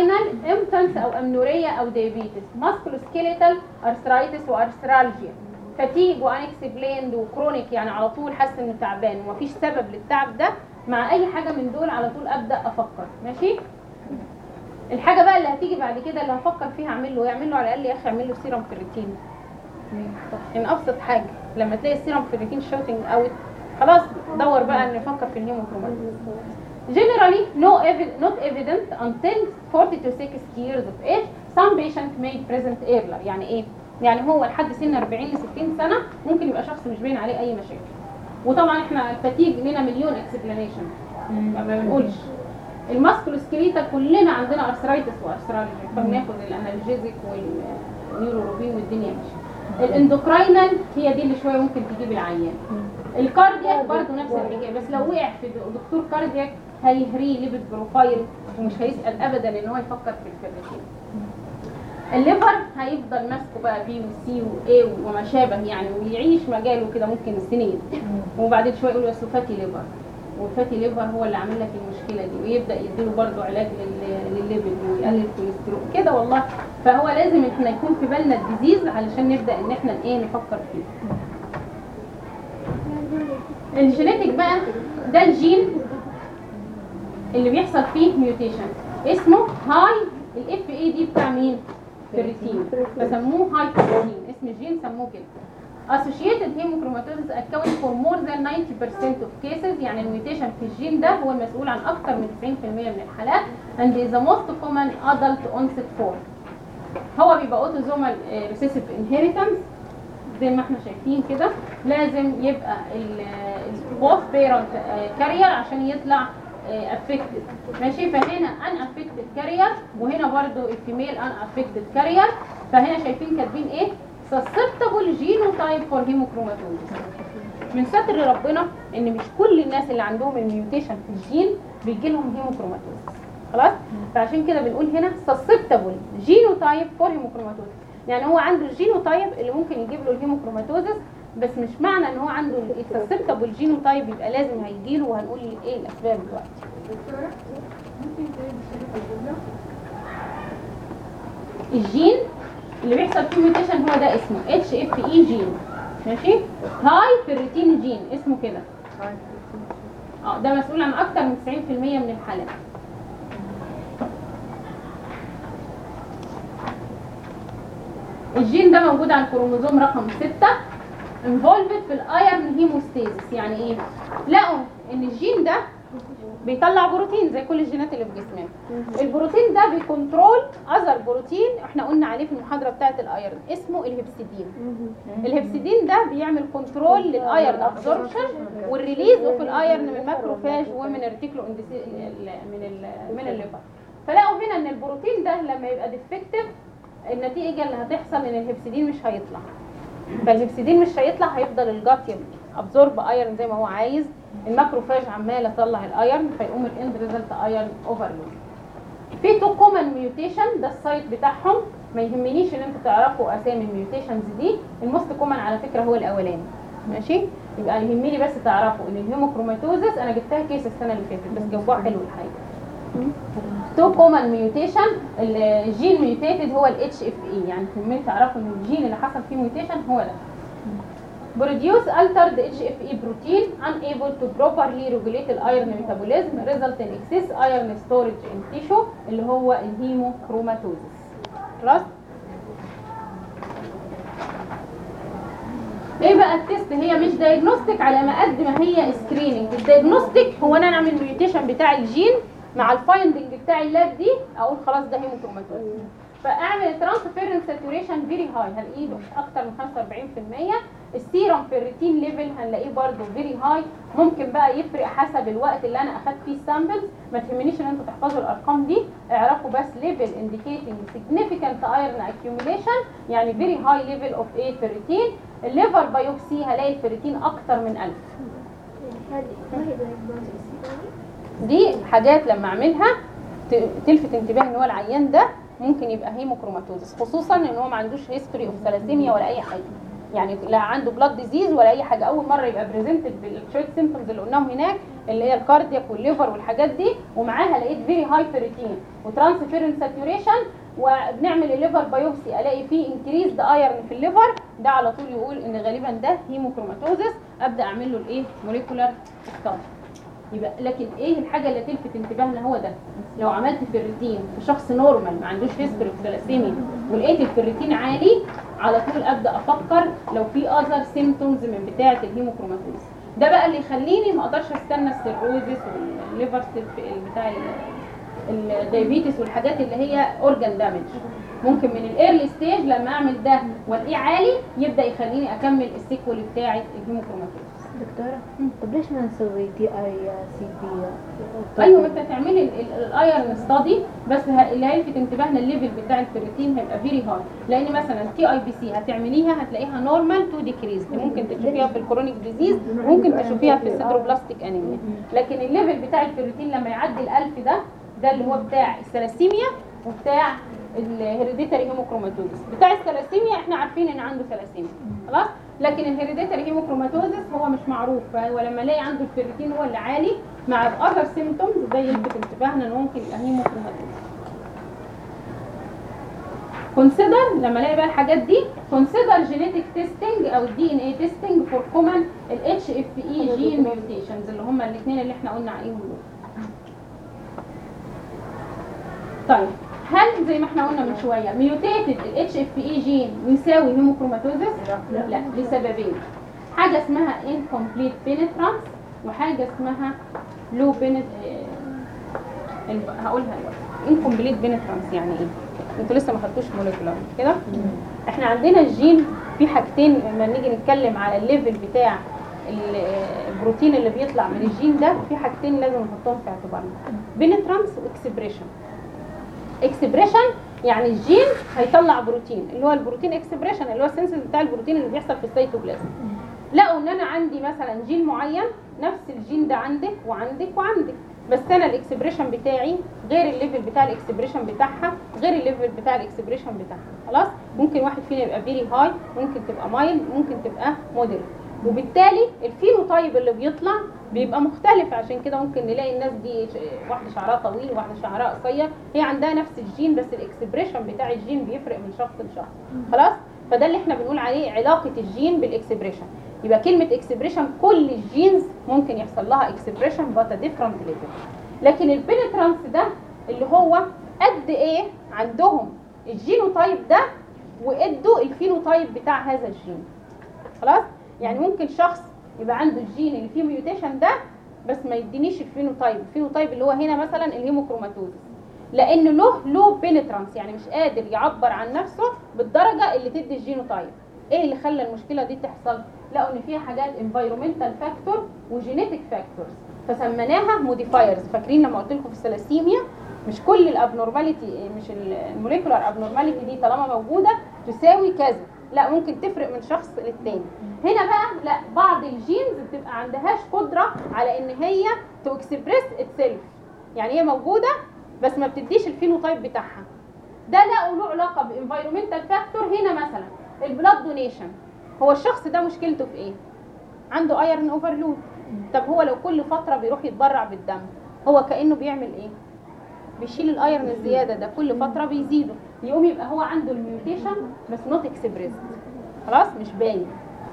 اندوكراينال امتنس او امنوريه او دايابيتس ماسكولوسكيليتال ارثرايتس وارثرالجيا فاتيج وانكسبليند وكرونيك يعني على طول حاسس انه تعبان ومفيش سبب للتعب ده مع اي حاجه من دول على طول ابدا افكر ماشي الحاجه بقى اللي هتيجي بعد كده اللي هفكر فيها اعمل له اعمل له على الاقل يا اخي اعمل له سيرم كرياتين ان ابسط حاجه لما تلاقي السيرم كرياتين شوتنج اوت خلاص دور بقى ان نفكر في الهيموكروماتوز Generally, no evi- not evident until 40 to 60 years of age. Some patient may present earlier. يعني ايه؟ يعني هو لحد سن 40 ل 60 سنة ممكن يبقى شخص مش باين عليه أي مشاكل. وطبعا احنا الفتيج لنا مليون اكسبلانيشن ما بنقولش. الماسكولوسكليتا كلنا عندنا ارثرايتس وارثرالجيا فبناخد الانالجيزيك والنيوروبين والدنيا ماشيه. الاندوكراينال هي دي اللي شويه ممكن تجيب العيان. الكاردياك برضه نفس الحكايه بس لو وقع في دكتور كاردياك هيهريه ليبيد بروفايل ومش هيسال ابدا ان هو يفكر في الفيرتين الليفر هيفضل ماسكه بقى بي وسي واي وما شابه يعني ويعيش مجاله كده ممكن سنين وبعدين شويه يقول اصل فاتي ليفر والفاتي ليفر هو اللي عامل لك المشكله دي ويبدا يديله برضه علاج لل- للليبيد ويقلل الكوليسترول كده والله فهو لازم احنا يكون في بالنا الديزيز علشان نبدا ان احنا ايه نفكر فيه الجينيتك بقى ده الجين اللي بيحصل فيه ميوتيشن اسمه هاي الاف اي دي بتاع مين فيرتين فسموه هاي فيرتين اسم الجين سموه كده associated hemochromatosis account for more than 90% of cases يعني الميوتيشن في الجين ده هو المسؤول عن اكتر من 90% من الحالات and is the most common adult onset form هو بيبقى اوتوزومال ريسيسيف انهيرتنس زي ما احنا شايفين كده لازم يبقى البوث بيرنت كارير عشان يطلع افكتد ماشي فهنا ان افكتد كارير وهنا برضو الفيميل ان افكتد كارير فهنا شايفين كاتبين ايه susceptible genotype for hemochromatosis من ستر ربنا ان مش كل الناس اللي عندهم الميوتيشن في الجين بيجي لهم هيموكروماتوزس خلاص فعشان كده بنقول هنا susceptible genotype for hemochromatosis يعني هو عنده الجينوتايب اللي ممكن يجيب له الهيموكروماتوزس بس مش معنى ان هو عنده السسبتابل جينوتايب يبقى لازم هيجيله وهنقول ايه الاسباب دلوقتي دكتورة ممكن تعيد الشريط الجملة؟ الجين اللي بيحصل فيه ميوتيشن هو ده اسمه اتش اف اي جين ماشي هاي فيرتين جين اسمه كده اه ده مسؤول عن اكتر من 90% من الحالات الجين ده موجود على الكروموزوم رقم 6 انفولفد في الايرن هيموستاسيس يعني ايه لقوا ان الجين ده بيطلع بروتين زي كل الجينات اللي في جسمنا البروتين ده بيكنترول اذر بروتين احنا قلنا عليه في المحاضره بتاعه الايرن اسمه الهبسيدين الهبسيدين ده بيعمل كنترول للايرن ابزوربشن والريليز في الايرن من الماكروفاج ومن الريتيكولو اندسي من ال من الليفر فلقوا هنا ان البروتين ده لما يبقى ديفكتيف النتيجه اللي هتحصل ان الهبسيدين مش هيطلع فالهبسيدين مش هيطلع هيفضل الجات ابزورب ايرن زي ما هو عايز الماكروفاج عماله تطلع الايرن فيقوم الاند ريزلت ايرن اوفرلود في تو كومن ميوتيشن ده السايت بتاعهم ما يهمنيش ان انتوا تعرفوا اسامي الميوتيشنز دي الموست كومن على فكره هو الاولاني ماشي يبقى يهمني بس تعرفوا ان الهيموكروماتوزس انا جبتها كيس السنه اللي فاتت بس جاوبوها حلو الحقيقه تو كومن ميوتيشن الجين ميوتيتد هو الاتش اف اي يعني يهمني تعرفوا ان الجين اللي حصل فيه ميوتيشن هو ده produce altered HFE protein unable to properly regulate the iron metabolism result in excess iron storage in tissue اللي هو الهيموكروماتوزس خلاص ايه بقى التست هي مش دايجنوستيك على ما قد ما هي سكريننج الدايجنوستيك هو انا اعمل ميوتيشن بتاع الجين مع الفايندنج بتاع اللاب دي اقول خلاص ده هيموكروماتوزس فاعمل ترانسفيرنس ساتوريشن فيري هاي هنلاقيه اكتر من 45% السيرم فيرتين ليفل هنلاقيه برده فيري هاي ممكن بقى يفرق حسب الوقت اللي انا اخدت فيه السامبلز ما تهمنيش ان انتوا تحفظوا الارقام دي اعرفوا بس ليفل انديكيتنج significant iron accumulation يعني فيري هاي ليفل اوف ايه فيرتين الليفر بايوبسي هلاقي الفيرتين اكتر من 1000 هذه ما هي diagnosis. دي حاجات لما اعملها ت- تلفت انتباه ان هو العيان ده ممكن يبقى هيموكروماتوزس خصوصا ان هو ما عندوش هيستوري اوف ثلاسيميا ولا اي حاجه يعني لا عنده بلاد ديزيز ولا اي حاجه اول مره يبقى بريزنتد بالشويه سيمبتومز اللي قلناهم هناك اللي هي الكاردياك والليفر والحاجات دي ومعاها لقيت فيري هاي فيريتين وترانسفيرنس ساتوريشن وبنعمل الليفر بايوبسي الاقي فيه انكريز ايرن في الليفر ده على طول يقول ان غالبا ده هيموكروماتوزس ابدا اعمل له الايه موليكولار ستادي يبقى لكن ايه الحاجه اللي تلفت انتباهنا هو ده لو عملت فيرتين في شخص نورمال ما عندوش هيستوري اوف ثلاسيميا ولقيت الفيرتين عالي على طول ابدا افكر لو في اذر سيمتومز من بتاعه الهيموكروماتوز ده بقى اللي يخليني ما اقدرش استنى السيروزس والليفر بتاع ال- الدايابيتس والحاجات اللي هي اورجان دامج ممكن من الايرلي ستيج لما اعمل ده والاقيه عالي يبدا يخليني اكمل السيكول بتاعه الهيموكروماتوز دكتورة طب ليش ما نسوي تي اي سي بي ايوه انت تعملي الايرن ستادي بس ه- اللي هيلفت انتباهنا الليفل بتاع الفيرتين هيبقى فيري هاي لان مثلا تي اي بي سي هتعمليها هتلاقيها نورمال تو ديكريز ممكن تشوفيها في الكرونيك ديزيز ممكن تشوفيها في السيدروبلاستيك انيميا لكن الليفل بتاع الفيرتين لما يعدي الالف ده ده اللي هو بتاع الثلاسيميا وبتاع الهيريديتري هيموكروماتوزس بتاع الثلاسيميا احنا عارفين ان عنده ثلاسيميا خلاص لكن الهيريديتري هيموكروماتوزس هو مش معروف فهو لما الاقي عنده الفيرتين هو اللي عالي مع الاذر سيمتومز ده يلفت انتباهنا ان ممكن يبقى هيموكروماتوزس كونسيدر لما الاقي بقى الحاجات دي كونسيدر جينيتك تيستنج او الدي ان اي تيستنج فور كومن الاتش اف اي جين ميوتيشنز اللي هم الاثنين اللي احنا قلنا عليهم دول طيب هل زي ما احنا قلنا من شويه ميوتيتد الاتش اف اي جين يساوي هيموكروماتوزس لا, لا لسببين حاجه اسمها incomplete penetrance وحاجه اسمها low penet ال- هقولها دلوقتي incomplete penetrance يعني ايه انتوا لسه ما خدتوش موليكولار كده احنا عندنا الجين في حاجتين لما نيجي نتكلم على الليفل بتاع ال- البروتين اللي بيطلع من الجين ده في حاجتين لازم نحطهم في اعتبارنا بينترانس واكسبريشن اكسبريشن يعني الجين هيطلع بروتين اللي هو البروتين اكسبريشن اللي هو السنسز بتاع البروتين اللي بيحصل في السيتوبلازم لقوا ان انا عندي مثلا جين معين نفس الجين ده عندك وعندك وعندك بس انا الاكسبريشن بتاعي غير الليفل بتاع الاكسبريشن بتاعها غير الليفل بتاع الاكسبريشن بتاعها خلاص ممكن واحد فينا يبقى فيري هاي ممكن تبقى مايل ممكن تبقى مودريت وبالتالي الفينوتايب اللي بيطلع بيبقى مختلف عشان كده ممكن نلاقي الناس دي ش- واحده شعرها طويل وواحده شعرها قصير هي عندها نفس الجين بس الاكسبريشن بتاع الجين بيفرق من شخص لشخص خلاص فده اللي احنا بنقول عليه علاقه الجين بالاكسبريشن يبقى كلمه اكسبريشن كل الجينز ممكن يحصل لها اكسبريشن بات ديفرنت ليفل لكن البينترانس ده اللي هو قد ايه عندهم الجينوتايب ده وادوا الفينوتايب بتاع هذا الجين خلاص يعني ممكن شخص يبقى عنده الجين اللي فيه ميوتيشن ده بس ما يدينيش الفينوتايب الفينوتايب اللي هو هنا مثلا الهيموكروماتوزس لان له لو بينترانس يعني مش قادر يعبر عن نفسه بالدرجه اللي تدي الجينوتايب ايه اللي خلى المشكله دي تحصل لقوا ان فيها حاجات انفايرومنتال فاكتور وجينيتك فاكتورز فسميناها موديفايرز فاكرين لما قلت لكم في الثلاسيميا مش كل الابنورماليتي مش الموليكولار ابنورماليتي دي طالما موجوده تساوي كذا لا ممكن تفرق من شخص للتاني هنا بقى لا بعض الجينز بتبقى عندهاش قدره على ان هي تو اكسبريس اتسيلف يعني هي موجوده بس ما بتديش الفينوتايب بتاعها ده لقوا له علاقه بانفايرومنتال فاكتور هنا مثلا البلاد دونيشن هو الشخص ده مشكلته في ايه عنده ايرن اوفرلود طب هو لو كل فتره بيروح يتبرع بالدم هو كانه بيعمل ايه بيشيل الايرن الزياده ده كل فتره بيزيده يقوم يبقى هو عنده الميوتيشن بس نوت اكسبريس خلاص مش باين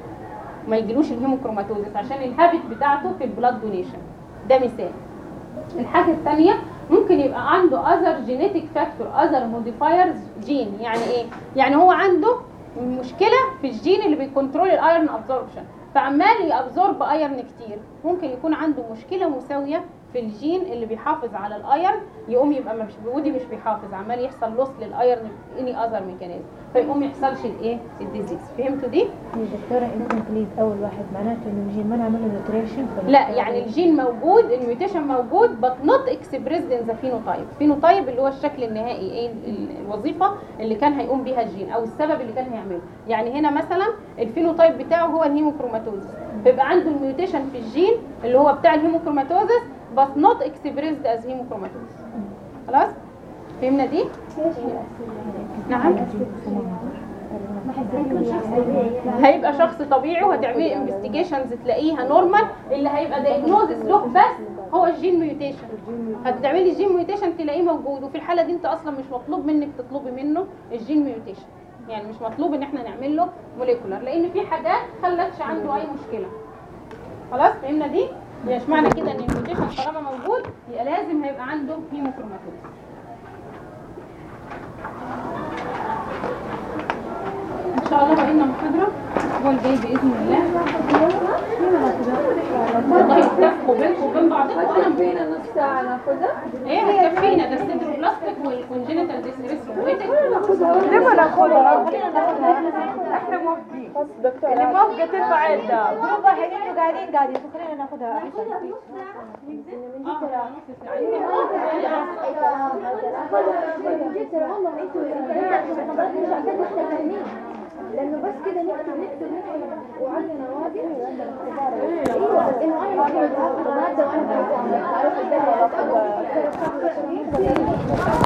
ما يجيلوش الهيموكروماتوزس عشان الهابت بتاعته في البلاد دونيشن ده مثال الحاجه الثانيه ممكن يبقى عنده اذر جينيتك فاكتور اذر موديفايرز جين يعني ايه يعني هو عنده مشكله في الجين اللي بيكنترول الايرن ابزوربشن فعمال يابزورب ايرن كتير ممكن يكون عنده مشكله مساويه في الجين اللي بيحافظ على الايرن يقوم يبقى مش ودي مش بيحافظ عمال يحصل لوس للايرن اني اذر ميكانيزم فيقوم يحصلش الايه الديزيز فهمتوا دي هي دكتورة انكمبليت أول واحد معناته إنه الجين ما نعمل له نيوتريشن لا يعني الجين موجود الميوتيشن موجود but not expressed in the phenotype phenotype اللي هو الشكل النهائي ايه ال- الوظيفه اللي كان هيقوم بيها الجين او السبب اللي كان هيعمله يعني هنا مثلا الفينوتايب بتاعه هو الهيموكروماتوزس فيبقى عنده الميوتيشن في الجين اللي هو بتاع الهيموكروماتوزس but not expressed as هيموكروماتوزس خلاص فهمنا دي نعم هيبقى شخص طبيعي وهتعملي انفستيجيشنز تلاقيها نورمال اللي هيبقى دايجنوزس له بس هو الجين ميوتيشن هتعملي الجين ميوتيشن تلاقيه موجود وفي الحاله دي انت اصلا مش مطلوب منك تطلبي منه الجين ميوتيشن يعني مش مطلوب ان احنا نعمل له موليكولر لان في حاجات خلتش عنده اي مشكله خلاص فهمنا دي مش معنى كده ان الميوتيشن طالما موجود يبقى لازم هيبقى عنده هيموكروماتوز ان شاء الله بقى لنا محاضره الاسبوع الجاي باذن الله والله يتفقوا بينكم وبين بعضكم انا فينا نص ساعة ناخدها ايه هتكفينا ده السيدروبلاستيك والكونجينيتال ديسريسكويتك ليه ما ناخدها؟ احنا موافقين اللي موافقة ترفع يدها جروب واحد انتوا قاعدين قاعدين خلينا ناخدها احسن لانه بس كده نكتب نكتب نكتب وعلي نوادي ايوه انه انا ما كنت ماده وانا بعرف الدنيا